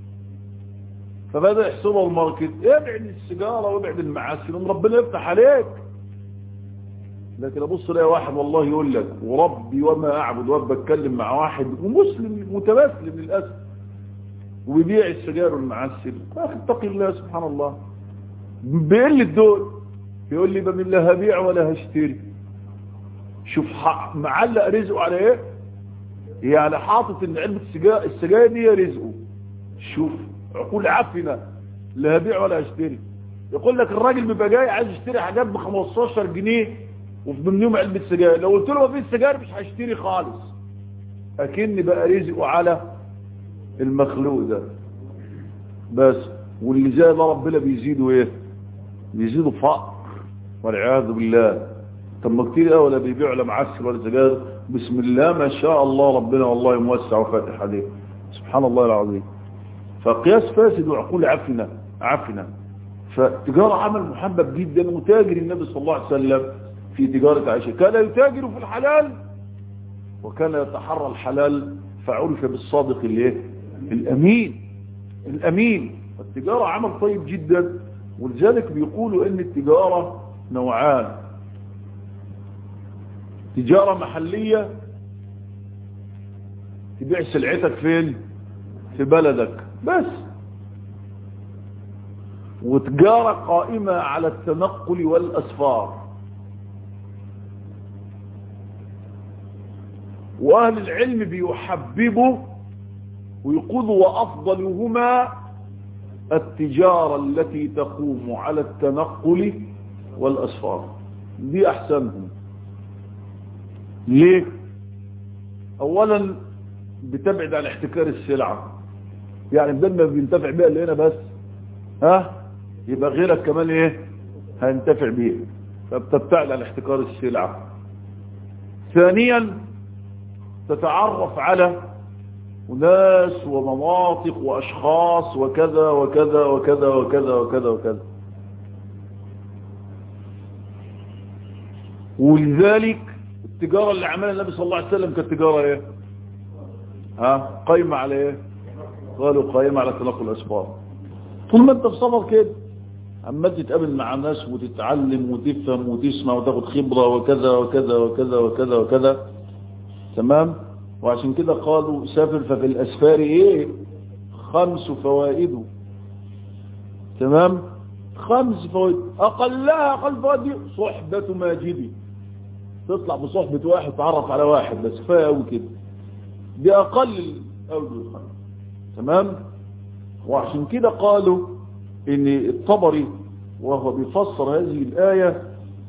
فبدأ يحسبها الماركت ابعد السيجارة وابعد المعسل ربنا يفتح عليك لكن ابص الاقي واحد والله يقول لك وربي وما اعبد ورب اتكلم مع واحد ومسلم متمسلم للاسف وبيبيع السجاير والمعسل اخي اتقي الله سبحان الله بيقل الدول يقول لي بمن لا هبيع ولا هشتري شوف معلق رزقه على ايه يعني حاطط ان علبه السجاير السجاير دي رزقه شوف عقول عفنة لا هبيع ولا اشتري يقول لك الراجل بيبقى جاي عايز يشتري حاجات ب 15 جنيه وفي ضمنهم علبه سجاير لو قلت له ما فيش سجاير مش هشتري خالص اكن بقى رزقه على المخلوق ده بس واللي زي ده ربنا بيزيده ايه بيزيده فقر والعياذ بالله طب ما كتير قوي ولا بيبيعوا لا معسل ولا سجاير بسم الله ما شاء الله ربنا والله موسع وفاتح عليه سبحان الله العظيم فقياس فاسد وعقول عفنة عفنة فتجارة عمل محبب جدا وتاجر النبي صلى الله عليه وسلم في تجارة عائشة كان يتاجر في الحلال وكان يتحرى الحلال فعرف بالصادق الايه الامين الامين التجارة عمل طيب جدا ولذلك بيقولوا ان التجارة نوعان تجارة محلية تبيع سلعتك فين في بلدك بس وتجارة قائمة على التنقل والأسفار وأهل العلم بيحببوا ويقولوا وأفضلهما التجارة التي تقوم على التنقل والأسفار دي أحسنهم ليه أولا بتبعد عن احتكار السلعة يعني بدل ما بينتفع بيها اللي هنا بس ها يبقى غيرك كمان ايه هينتفع بيها فبتبتعد عن احتكار السلعة ثانيا تتعرف على ناس ومناطق واشخاص وكذا وكذا وكذا وكذا وكذا وكذا ولذلك التجارة اللي عملها النبي صلى الله عليه وسلم كانت تجارة ايه ها قايمة على ايه قالوا قائمة على تنقل الأسفار طول ما انت في سفر كده عمال تتقابل مع ناس وتتعلم وتفهم وتسمع وتاخد خبرة وكذا وكذا وكذا وكذا وكذا تمام وعشان كده قالوا سافر ففي الأسفار ايه خمس فوائد تمام خمس فوائد أقلها أقل فوائد صحبة ماجدي تطلع بصحبة واحد تعرف على واحد بس كفايه قوي كده دي أقل أوجه الخمس تمام وعشان كده قالوا ان الطبري وهو بيفسر هذه الآية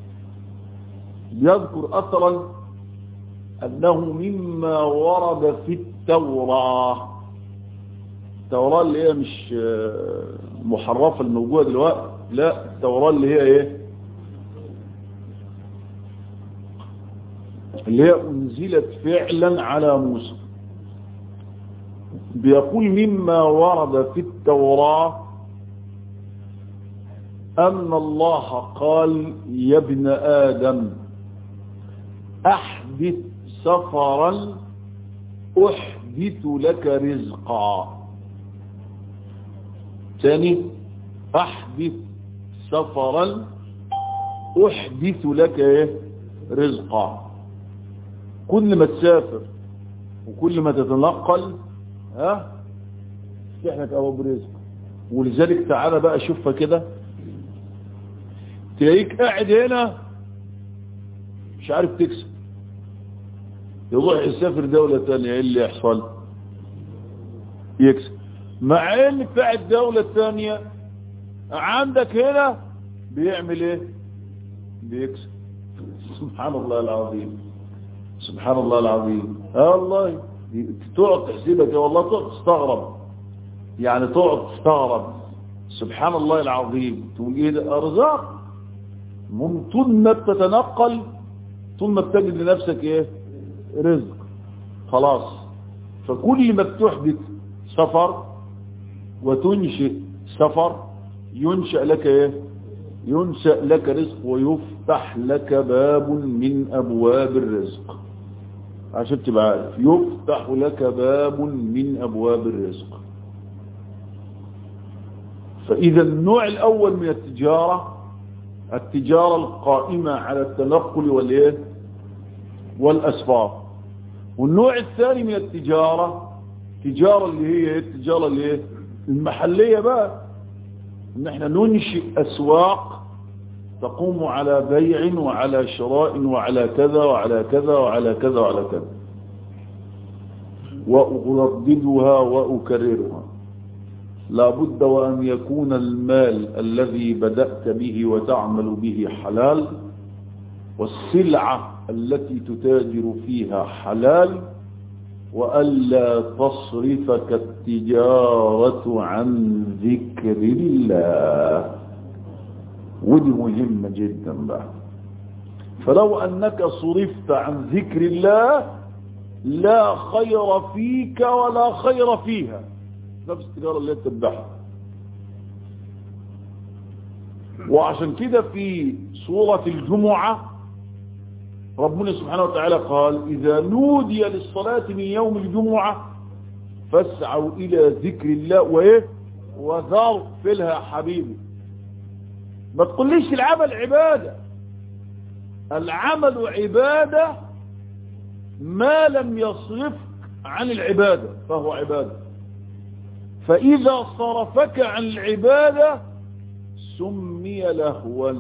يذكر أثرا أنه مما ورد في التوراة التوراة اللي هي مش محرفة الموجودة دلوقتي لا التوراة اللي هي ايه اللي هي انزلت فعلا على موسى بيقول مما ورد في التوراة أن الله قال يا ابن آدم أحدث سفرا أحدث لك رزقا ثاني أحدث سفرا أحدث لك إيه؟ رزقا كل ما تسافر وكل ما تتنقل ها تفتح لك ابواب رزق ولذلك تعالى بقى شوفها كده تلاقيك قاعد هنا مش عارف تكسب يروح يسافر دولة تانية ايه اللي يحصل يكسب مع ان بتاع الدولة التانية عندك هنا بيعمل ايه بيكسب سبحان الله العظيم سبحان الله العظيم اه والله تقعد تحسبك والله تقعد تستغرب يعني تقعد تستغرب سبحان الله العظيم تقول ايه ده ارزاق طول ما بتتنقل طول ما بتجد لنفسك ايه رزق خلاص فكل ما بتحدث سفر وتنشئ سفر ينشأ لك ايه ينشأ لك رزق ويفتح لك باب من ابواب الرزق عشان تبقى عارف يفتح لك باب من ابواب الرزق فاذا النوع الاول من التجارة التجارة القائمة على التنقل والايه والاسفار والنوع الثاني من التجارة تجارة اللي هي التجارة اللي هي المحلية بقى ان احنا ننشئ اسواق تقوم على بيع وعلى شراء وعلى كذا وعلى كذا وعلى كذا وعلى كذا وأرددها وأكررها لابد وأن يكون المال الذي بدأت به وتعمل به حلال والسلعة التي تتاجر فيها حلال وألا تصرفك التجارة عن ذكر الله ودي مهمة جدا بقى فلو أنك صرفت عن ذكر الله لا خير فيك ولا خير فيها نفس التجارة اللي تتبعها وعشان كده في سورة الجمعة ربنا سبحانه وتعالى قال إذا نودي للصلاة من يوم الجمعة فاسعوا إلى ذكر الله وإيه وذروا في لها حبيبي ما تقوليش العمل عبادة العمل عبادة ما لم يصرفك عن العبادة فهو عبادة فإذا صرفك عن العبادة سمي لهوا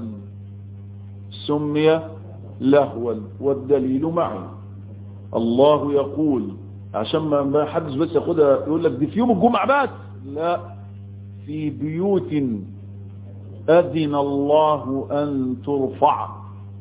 سمي لهوا والدليل معي الله يقول عشان ما حدش بس ياخدها يقول لك دي في يوم الجمعة بس لا في بيوت أذن الله أن ترفع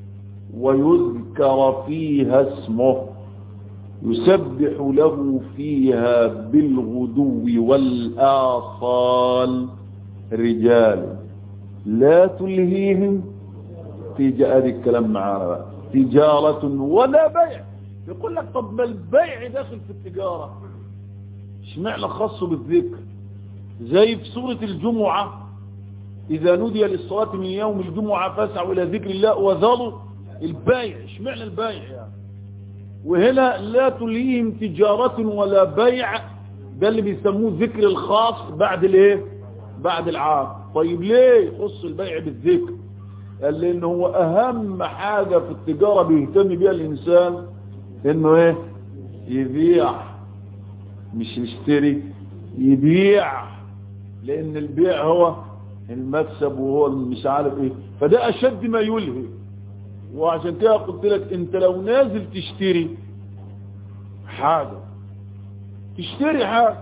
ويذكر فيها اسمه يسبح له فيها بالغدو والآصال رجال لا تلهيهم تجارة الكلام معانا بقى تجارة ولا بيع يقول لك طب ما البيع داخل في التجارة اشمعنى خصه بالذكر زي في سورة الجمعة إذا نودي للصلاة من يوم الجمعة فاسعوا إلى ذكر الله وذروا البيع اشمعنى البيع يعني وهنا لا تليهم تجارة ولا بيع ده اللي بيسموه ذكر الخاص بعد الايه بعد العام طيب ليه يخص البيع بالذكر قال لان هو اهم حاجة في التجارة بيهتم بيها الانسان انه ايه يبيع مش يشتري يبيع لان البيع هو المكسب وهو مش عارف ايه فده اشد ما يلهي وعشان كده قلت لك انت لو نازل تشتري حاجة تشتري حاجة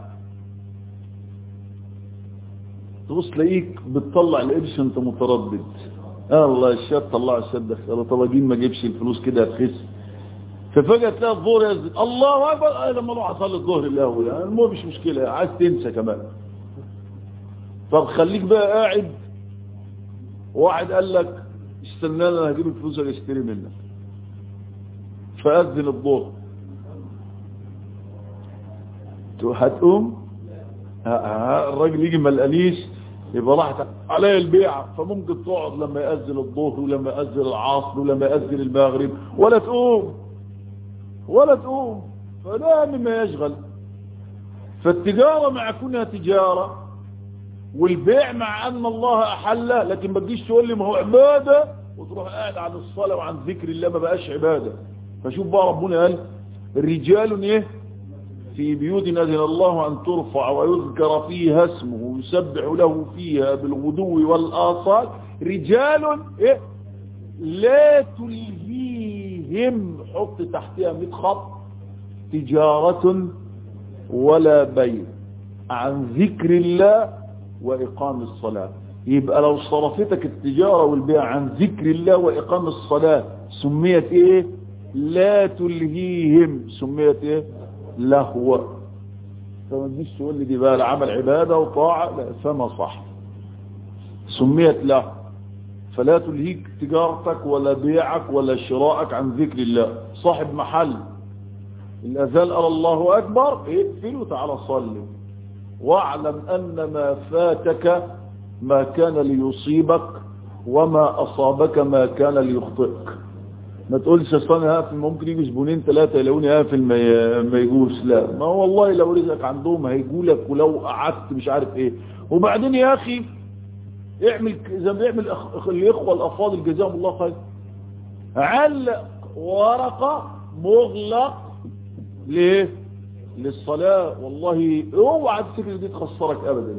تبص تلاقيك بتطلع القرش انت متردد آه الله الشات طلع الشات دخل طلاقين ما جيبش الفلوس كده هتخس ففجأة تلاقي الظهر يزد الله اكبر آه لما اروح اصلي الظهر الاول يعني المهم مش مشكلة عايز تنسى كمان طب خليك بقى قاعد واحد قال لك استنى انا هجيب الفلوس اللي اشتري منك فأذن الظهر هتقوم الراجل يجي ما لقاليش يبقى راحت عليا البيعة فممكن تقعد لما يأذن الظهر ولما يأذن العصر ولما يأذن المغرب ولا تقوم ولا تقوم فلا مما يشغل فالتجارة مع كونها تجارة والبيع مع أن الله أحله لكن ما تجيش تقول لي ما هو عبادة وتروح قاعد عن الصلاة وعن ذكر الله ما بقاش عبادة فشوف بقى ربنا قال رجال ايه في بيوت أذن الله أن ترفع ويذكر فيها اسمه ويسبح له فيها بالغدو والآصال رجال إيه؟ لا تلهيهم حط تحتها 100 خط تجارة ولا بيع عن ذكر الله وإقام الصلاة يبقى لو صرفتك التجارة والبيع عن ذكر الله وإقام الصلاة سميت إيه لا تلهيهم سميت إيه لهو فما تجيش تقول لي دي بقى عمل عبادة وطاعة لا فما صح سميت له فلا تلهيك تجارتك ولا بيعك ولا شراءك عن ذكر الله صاحب محل الأذان قال الله أكبر اقفل وتعالى صلي واعلم أن ما فاتك ما كان ليصيبك وما أصابك ما كان ليخطئك ما تقولش اصل هافل ممكن يجوا زبونين ثلاثة يلاقوني هافل ما ما يجوش لا ما والله لو رزقك عندهم هيجولك ولو قعدت مش عارف ايه وبعدين يا اخي اعمل زي ما بيعمل الاخوه الافاضل جزاهم الله خير علق ورقه مغلق ليه للصلاه والله اوعى تفتكر دي تخسرك ابدا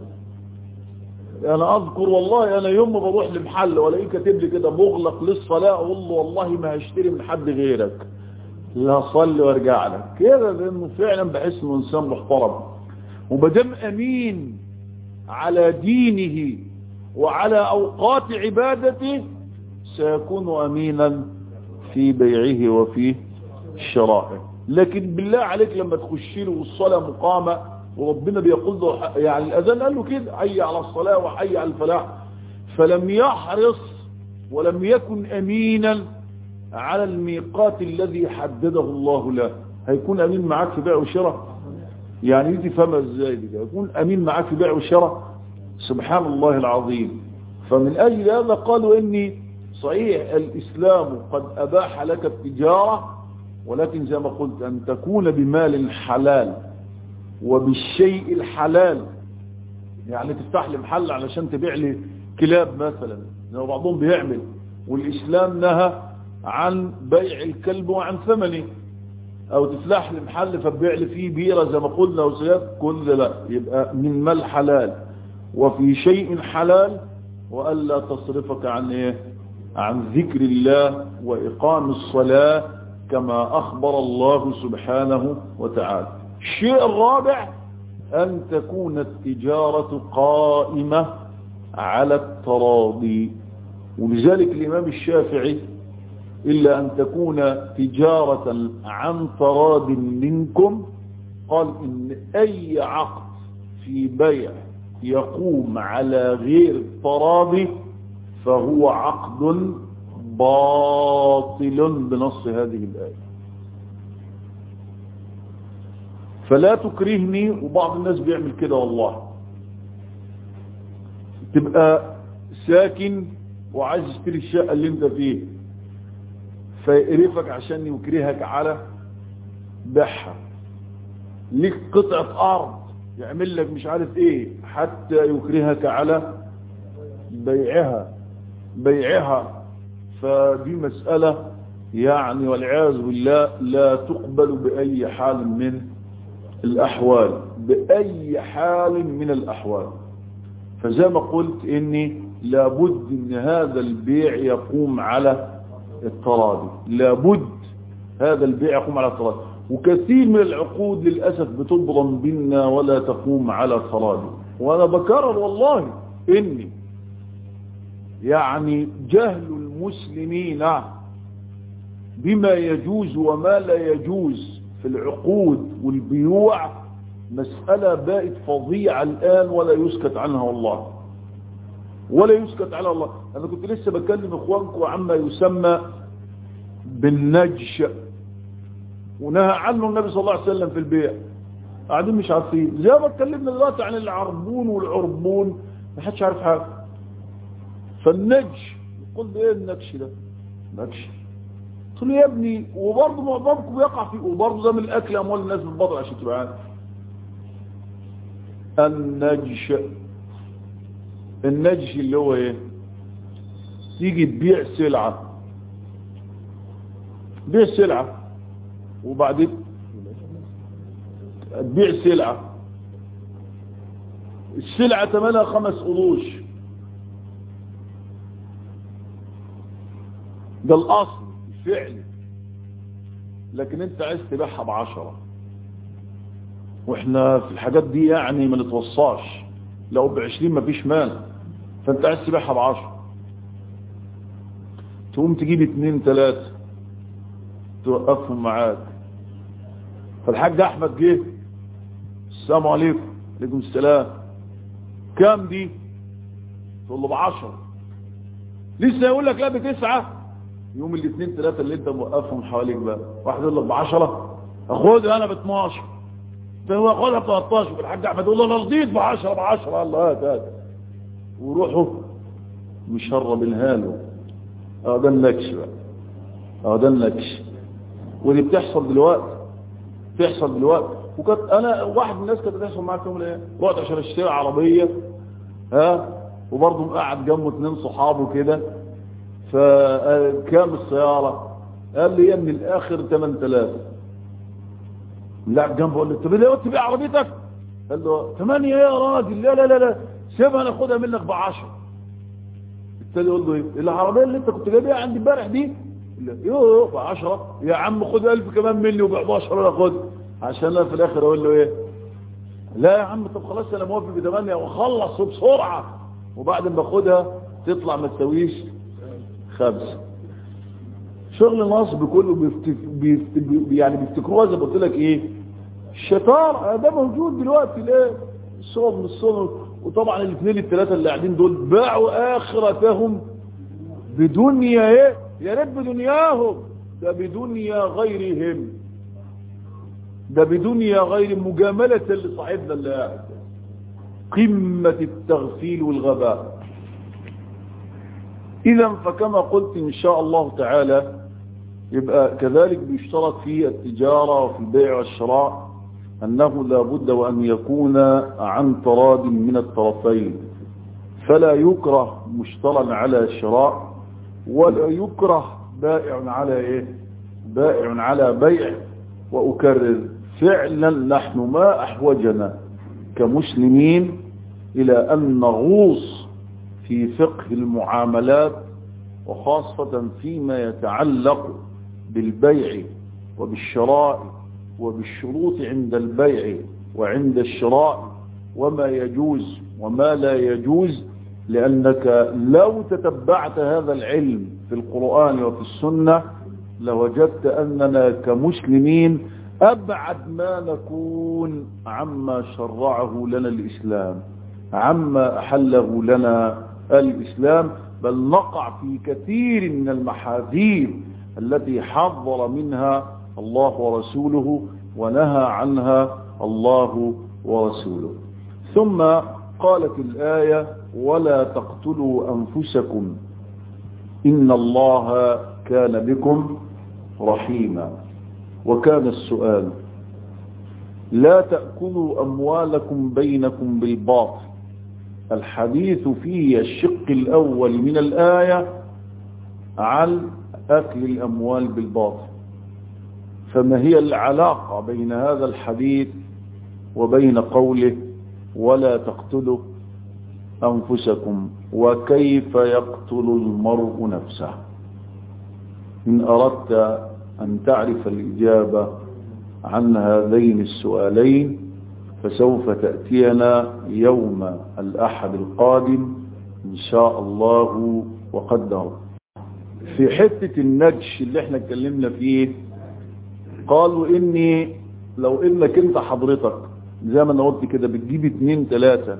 انا اذكر والله انا يوم ما بروح لمحل والاقيه كاتب لي كده مغلق للصلاه اقول له والله ما هشتري من حد غيرك لا صلي وارجع لك كده لانه فعلا بحس انه انسان محترم ومادام امين على دينه وعلى اوقات عبادته سيكون امينا في بيعه وفي شرائه لكن بالله عليك لما تخش له والصلاه مقامه وربنا بيقول له يعني الاذان قال له كده حي على الصلاه وحي على الفلاح فلم يحرص ولم يكن امينا على الميقات الذي حدده الله له هيكون امين معاك في بيع وشراء يعني دي تفهمها ازاي دي يكون امين معاك في بيع وشراء سبحان الله العظيم فمن اجل هذا قالوا اني صحيح الاسلام قد اباح لك التجاره ولكن زي ما قلت ان تكون بمال حلال وبالشيء الحلال يعني تفتح لي محل علشان تبيع لي كلاب مثلا زي بعضهم بيعمل والاسلام نهى عن بيع الكلب وعن ثمنه او تفتح لي محل فتبيع لي فيه بيره زي ما قلنا وسياد كل لا يبقى من مال حلال وفي شيء حلال والا تصرفك عن ايه عن ذكر الله واقام الصلاه كما اخبر الله سبحانه وتعالى الشيء الرابع أن تكون التجارة قائمة على التراضي ولذلك الإمام الشافعي إلا أن تكون تجارة عن تراض منكم قال إن أي عقد في بيع يقوم على غير تراضي فهو عقد باطل بنص هذه الآية فلا تكرهني وبعض الناس بيعمل كده والله تبقى ساكن وعايز تشتري الشقة اللي انت فيه فيقرفك عشان يكرهك على بيعها ليك قطعة ارض يعمل لك مش عارف ايه حتى يكرهك على بيعها بيعها فدي مسألة يعني والعياذ بالله لا تقبل بأي حال من الأحوال بأي حال من الأحوال فزي ما قلت إني لابد إن هذا البيع يقوم على التراضي لابد هذا البيع يقوم على التراضي وكثير من العقود للأسف بتبرم بنا ولا تقوم على التراضي وأنا بكرر والله إني يعني جهل المسلمين بما يجوز وما لا يجوز في العقود والبيوع مسألة بقت فظيعة الآن ولا يسكت عنها والله ولا يسكت عنها الله أنا كنت لسه بكلم إخوانكم عما يسمى بالنجش ونهى عنه النبي صلى الله عليه وسلم في البيع قاعدين مش عارفين زي ما اتكلمنا دلوقتي عن العربون والعربون ما حدش عارف حاجه فالنجش قلت ايه النجش ده نجش قلت له يا ابني وبرضه معظمكم بيقع فيه وبرضه ده من الاكل اموال الناس بالبطل عشان تبقى عارف النجش النجش اللي هو ايه تيجي تبيع سلعة بيع سلعة وبعدين تبيع سلعة السلعة تمنها خمس قروش ده الأصل الفعلي لكن انت عايز تبيعها بعشرة واحنا في الحاجات دي يعني ما نتوصاش لو بعشرين ما فيش مانع فانت عايز تبيعها بعشرة تقوم تجيب اتنين تلاتة توقفهم معاك فالحاج احمد جه السلام عليكم عليكم السلام كام دي تقول له بعشرة لسه يقول لك لا بتسعة يوم الاثنين ثلاثة اللي انت موقفهم حواليك بقى واحد يقول لك بعشرة اخدها انا ب 12 هو اخدها ب 13 والحاج احمد يقول له انا رضيت ب 10 ب 10 الله هات هات وروحوا مشرب الهاله اه ده النكش بقى اه ده النكش ودي بتحصل دلوقتي بتحصل دلوقتي وكانت انا واحد من الناس كانت بتحصل معاك يوم الايه رحت عشان اشتري عربيه ها وبرضه مقعد جنبه اثنين صحابه كده فكام السيارة قال لي من الاخر 8000 لا جنبه قال له طب ليه تبيع عربيتك قال له 8 يا راجل لا لا لا لا سيبها ناخدها منك ب 10 التاني يقول له ايه العربيه اللي انت كنت جايبها عندي امبارح دي يوه ب 10 يا عم خد 1000 كمان مني وب 11 انا خد عشان انا في الاخر اقول له ايه لا يا عم طب خلاص انا موافق ب 8 وخلص بسرعه وبعد ما اخدها تطلع ما تسويش خمسة شغل نصب كله بيفتك بيفتك يعني بيفتكروها زي ما قلت لك ايه الشطار ده موجود دلوقتي ليه الصور من الصور وطبعا الاثنين الثلاثه اللي قاعدين دول باعوا اخرتهم بدنيا ايه يا ريت بدنياهم ده بدنيا غيرهم ده بدنيا غير مجاملة لصاحبنا اللي قاعد قمة التغفيل والغباء إذا فكما قلت إن شاء الله تعالى يبقى كذلك بيشترط في التجارة وفي البيع والشراء أنه لا بد وأن يكون عن تراد من الطرفين فلا يكره مشترا على الشراء ولا يكره بائع على إيه بائع على بيع وأكرر فعلا نحن ما أحوجنا كمسلمين إلى أن نغوص في فقه المعاملات وخاصة فيما يتعلق بالبيع وبالشراء وبالشروط عند البيع وعند الشراء وما يجوز وما لا يجوز لأنك لو تتبعت هذا العلم في القرآن وفي السنة لوجدت أننا كمسلمين أبعد ما نكون عما شرعه لنا الإسلام عما أحله لنا الإسلام بل نقع في كثير من المحاذير التي حذر منها الله ورسوله ونهى عنها الله ورسوله ثم قالت الآية ولا تقتلوا أنفسكم إن الله كان بكم رحيما وكان السؤال لا تأكلوا أموالكم بينكم بالباطل الحديث في الشق الأول من الآية عن أكل الأموال بالباطل فما هي العلاقة بين هذا الحديث وبين قوله ولا تقتلوا أنفسكم وكيف يقتل المرء نفسه إن أردت أن تعرف الإجابة عن هذين السؤالين فسوف تأتينا يوم الأحد القادم إن شاء الله وقدر في حتة النجش اللي احنا اتكلمنا فيه قالوا إني لو إنك انت حضرتك زي ما انا قلت كده بتجيب اتنين تلاتة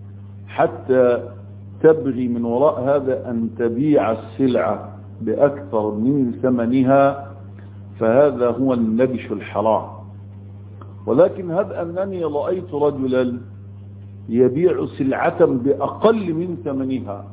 حتى تبغي من وراء هذا أن تبيع السلعة بأكثر من ثمنها فهذا هو النجش الحرام ولكن هب أنني رأيت رجلا يبيع سلعة بأقل من ثمنها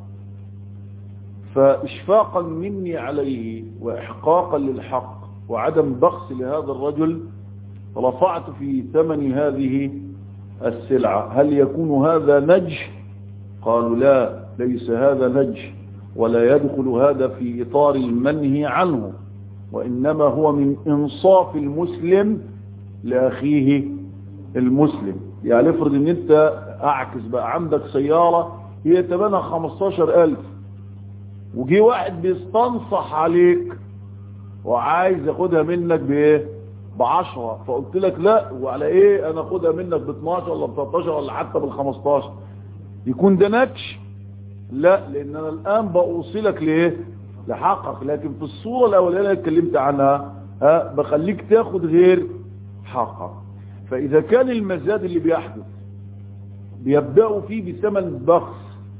فإشفاقا مني عليه وإحقاقا للحق وعدم بخس لهذا الرجل رفعت في ثمن هذه السلعة هل يكون هذا نج قالوا لا ليس هذا نج ولا يدخل هذا في إطار المنهي عنه وإنما هو من إنصاف المسلم لأخيه المسلم يعني افرض ان انت اعكس بقى عندك سيارة هي تمنها 15000 وجي واحد بيستنصح عليك وعايز ياخدها منك بايه بعشرة فقلت لك لا وعلى ايه انا اخدها منك ب 12 ولا ب 13 ولا حتى بال 15 يكون ده نكش لا لان انا الان بوصلك لايه لحقك لكن في الصورة الاولانية اللي اتكلمت عنها ها بخليك تاخد غير حقك فاذا كان المزاد اللي بيحدث بيبدأوا فيه بثمن بخس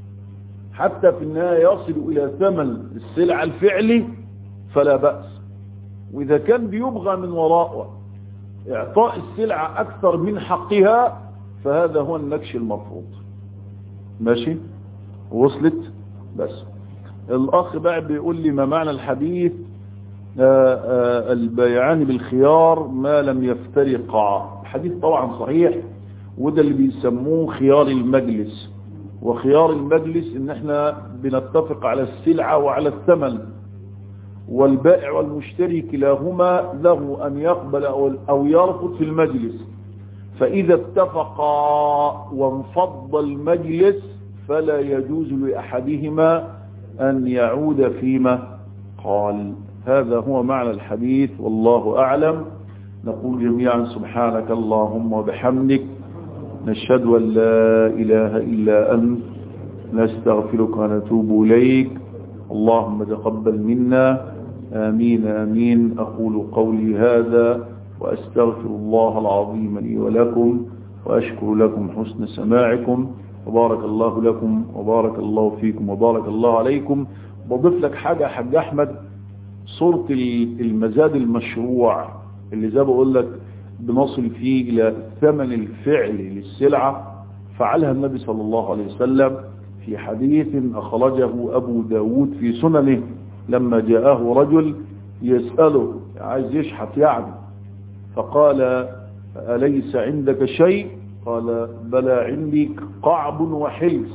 حتى في النهاية يصل الى ثمن السلع الفعلي فلا بأس واذا كان بيبغى من وراءه اعطاء السلعة اكثر من حقها فهذا هو النكش المرفوض ماشي وصلت بس الاخ بقى بيقول لي ما معنى الحديث آآ آآ البيعان بالخيار ما لم يفترقا الحديث طبعا صحيح وده اللي بيسموه خيار المجلس وخيار المجلس ان احنا بنتفق على السلعة وعلى الثمن والبائع والمشتري كلاهما له ان يقبل او يرفض في المجلس فاذا اتفقا وانفض المجلس فلا يجوز لأحدهما أن يعود فيما قال هذا هو معنى الحديث والله أعلم نقول جميعا سبحانك اللهم وبحمدك نشهد أن لا إله إلا أنت نستغفرك ونتوب إليك اللهم تقبل منا آمين آمين أقول قولي هذا وأستغفر الله العظيم لي ولكم وأشكر لكم حسن سماعكم وبارك الله لكم وبارك الله فيكم وبارك الله عليكم بضيف لك حاجة حاج أحمد صورة المزاد المشروع اللي زي بقول لك بنصل فيه إلى الثمن الفعلي للسلعة فعلها النبي صلى الله عليه وسلم في حديث أخرجه أبو داود في سننه لما جاءه رجل يسأله عايز يشحت يعني فقال أليس عندك شيء قال بلى عندي قعب وحلس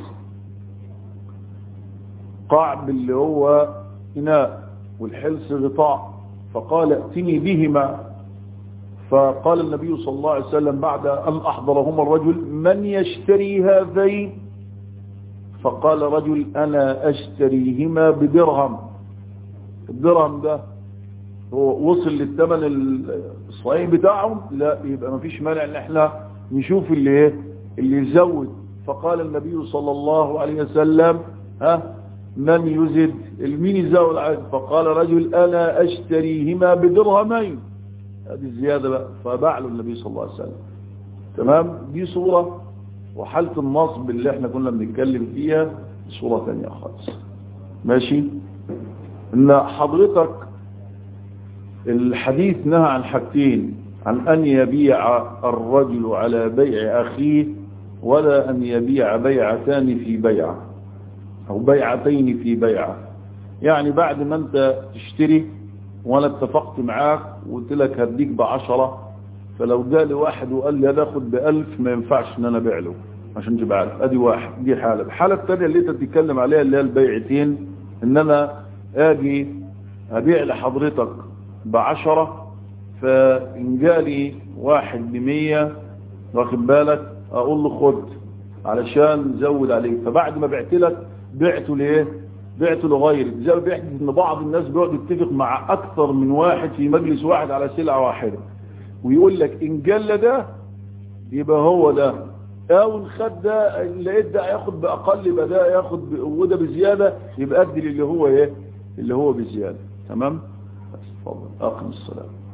قعب اللي هو إناء والحلس غطاء فقال ائتني بهما فقال النبي صلى الله عليه وسلم بعد أن أحضرهما الرجل من يشتري هذين فقال رجل أنا أشتريهما بدرهم الدرهم ده هو وصل للثمن الصحيح بتاعهم لا يبقى ما فيش مانع ان احنا نشوف اللي ايه اللي يزود فقال النبي صلى الله عليه وسلم ها من يزد المين يزود عاد فقال رجل انا اشتريهما بدرهمين هذه الزيادة بقى فباع له النبي صلى الله عليه وسلم تمام دي صورة وحالة النصب اللي احنا كنا بنتكلم فيها صورة ثانية خالص ماشي ان حضرتك الحديث نهى عن حاجتين عن أن يبيع الرجل على بيع أخيه ولا أن يبيع بيعتان في بيعة أو بيعتين في بيعة يعني بعد ما أنت تشتري وأنا اتفقت معاك وقلت لك هديك بعشرة فلو جالي واحد وقال لي أنا أخد بألف ما ينفعش أن أنا أبيع له عشان تبقى عارف أدي واحد دي حالة الحالة الثانية اللي أنت بتتكلم عليها اللي هي البيعتين إن أنا أجي أبيع لحضرتك بعشرة فإن جالي واحد بمية واخد بالك أقول له خد علشان زود عليك فبعد ما بعت لك بعته ليه بعته لغيرك زي ما بيحدث ان بعض الناس بيقعد يتفق مع اكثر من واحد في مجلس واحد على سلعة واحدة ويقول لك ان جل ده يبقى هو ده او ان خد ده لقيت ده هياخد باقل يبقى ده ياخد وده بزيادة يبقى ادي اللي هو ايه اللي هو بزيادة تمام اتفضل اقم الصلاه